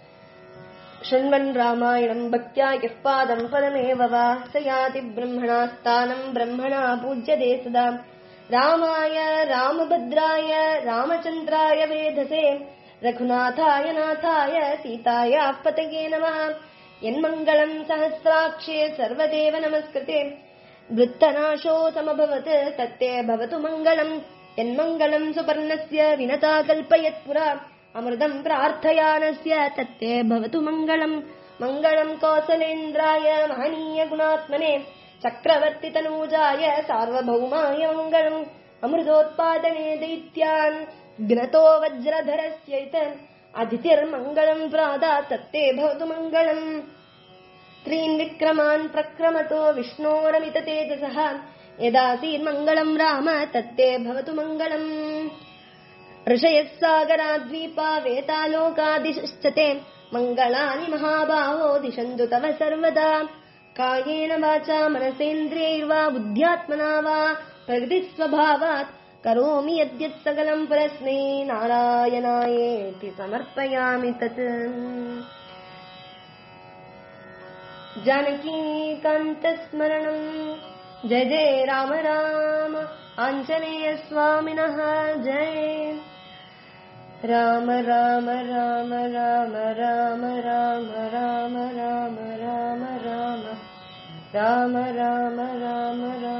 शृण्वन् रामायणम् भक्त्या यः पादम् पदमेव वा स याति ब्रह्मणा स्थानम् ब्रह्मणा पूज्यते सदा रामाय रामभद्राय रामचन्द्राय वेधसे रघुनाथाय नाथाय सीतायाः पतये नमः यन्मङ्गलम् सहस्राक्षे सर्वदेव नमस्कृते वृत्तनाशो समभवत् तत्ते भवतु मङ्गलम् यन्मङ्गलम् सुपर्णस्य विनता कल्पयत्पुरा अमृतम् प्रार्थयानस्य तत्ते भवतु मङ्गलम् मङ्गलम् कौसलेन्द्राय महनीय गुणात्मने चक्रवर्तितनूजाय सार्वभौमाय मङ्गलम् अमृतोत्पादने दैत्यान् ज्ञतो वज्रधरस्यैत अदितिर्मङ्गलम् प्रादा तत्ते भवतु मङ्गलम् त्रीन् विक्रमान् प्रक्रमतो विष्णोरमित तेजसः यदासीन्मङ्गलम् राम तत्ते भवतु मङ्गलम् ऋषयः सागराद्वीपा वेतालोकादिशश्च ते मङ्गलानि महाबाहो दिशन्तु तव सर्वदा कायेन वाचा मनसेन्द्रियैर्वा बुद्ध्यात्मना वा प्रकृतिस्वभावात् करोमि यद्यत् सकलं परस्मै नारायणायेति समर्पयामि तत् जानकीकान्तस्मरणम् जय जय राम राम आञ्जनेयस्वामिनः जय राम राम राम राम राम राम राम राम राम राम राम राम राम राम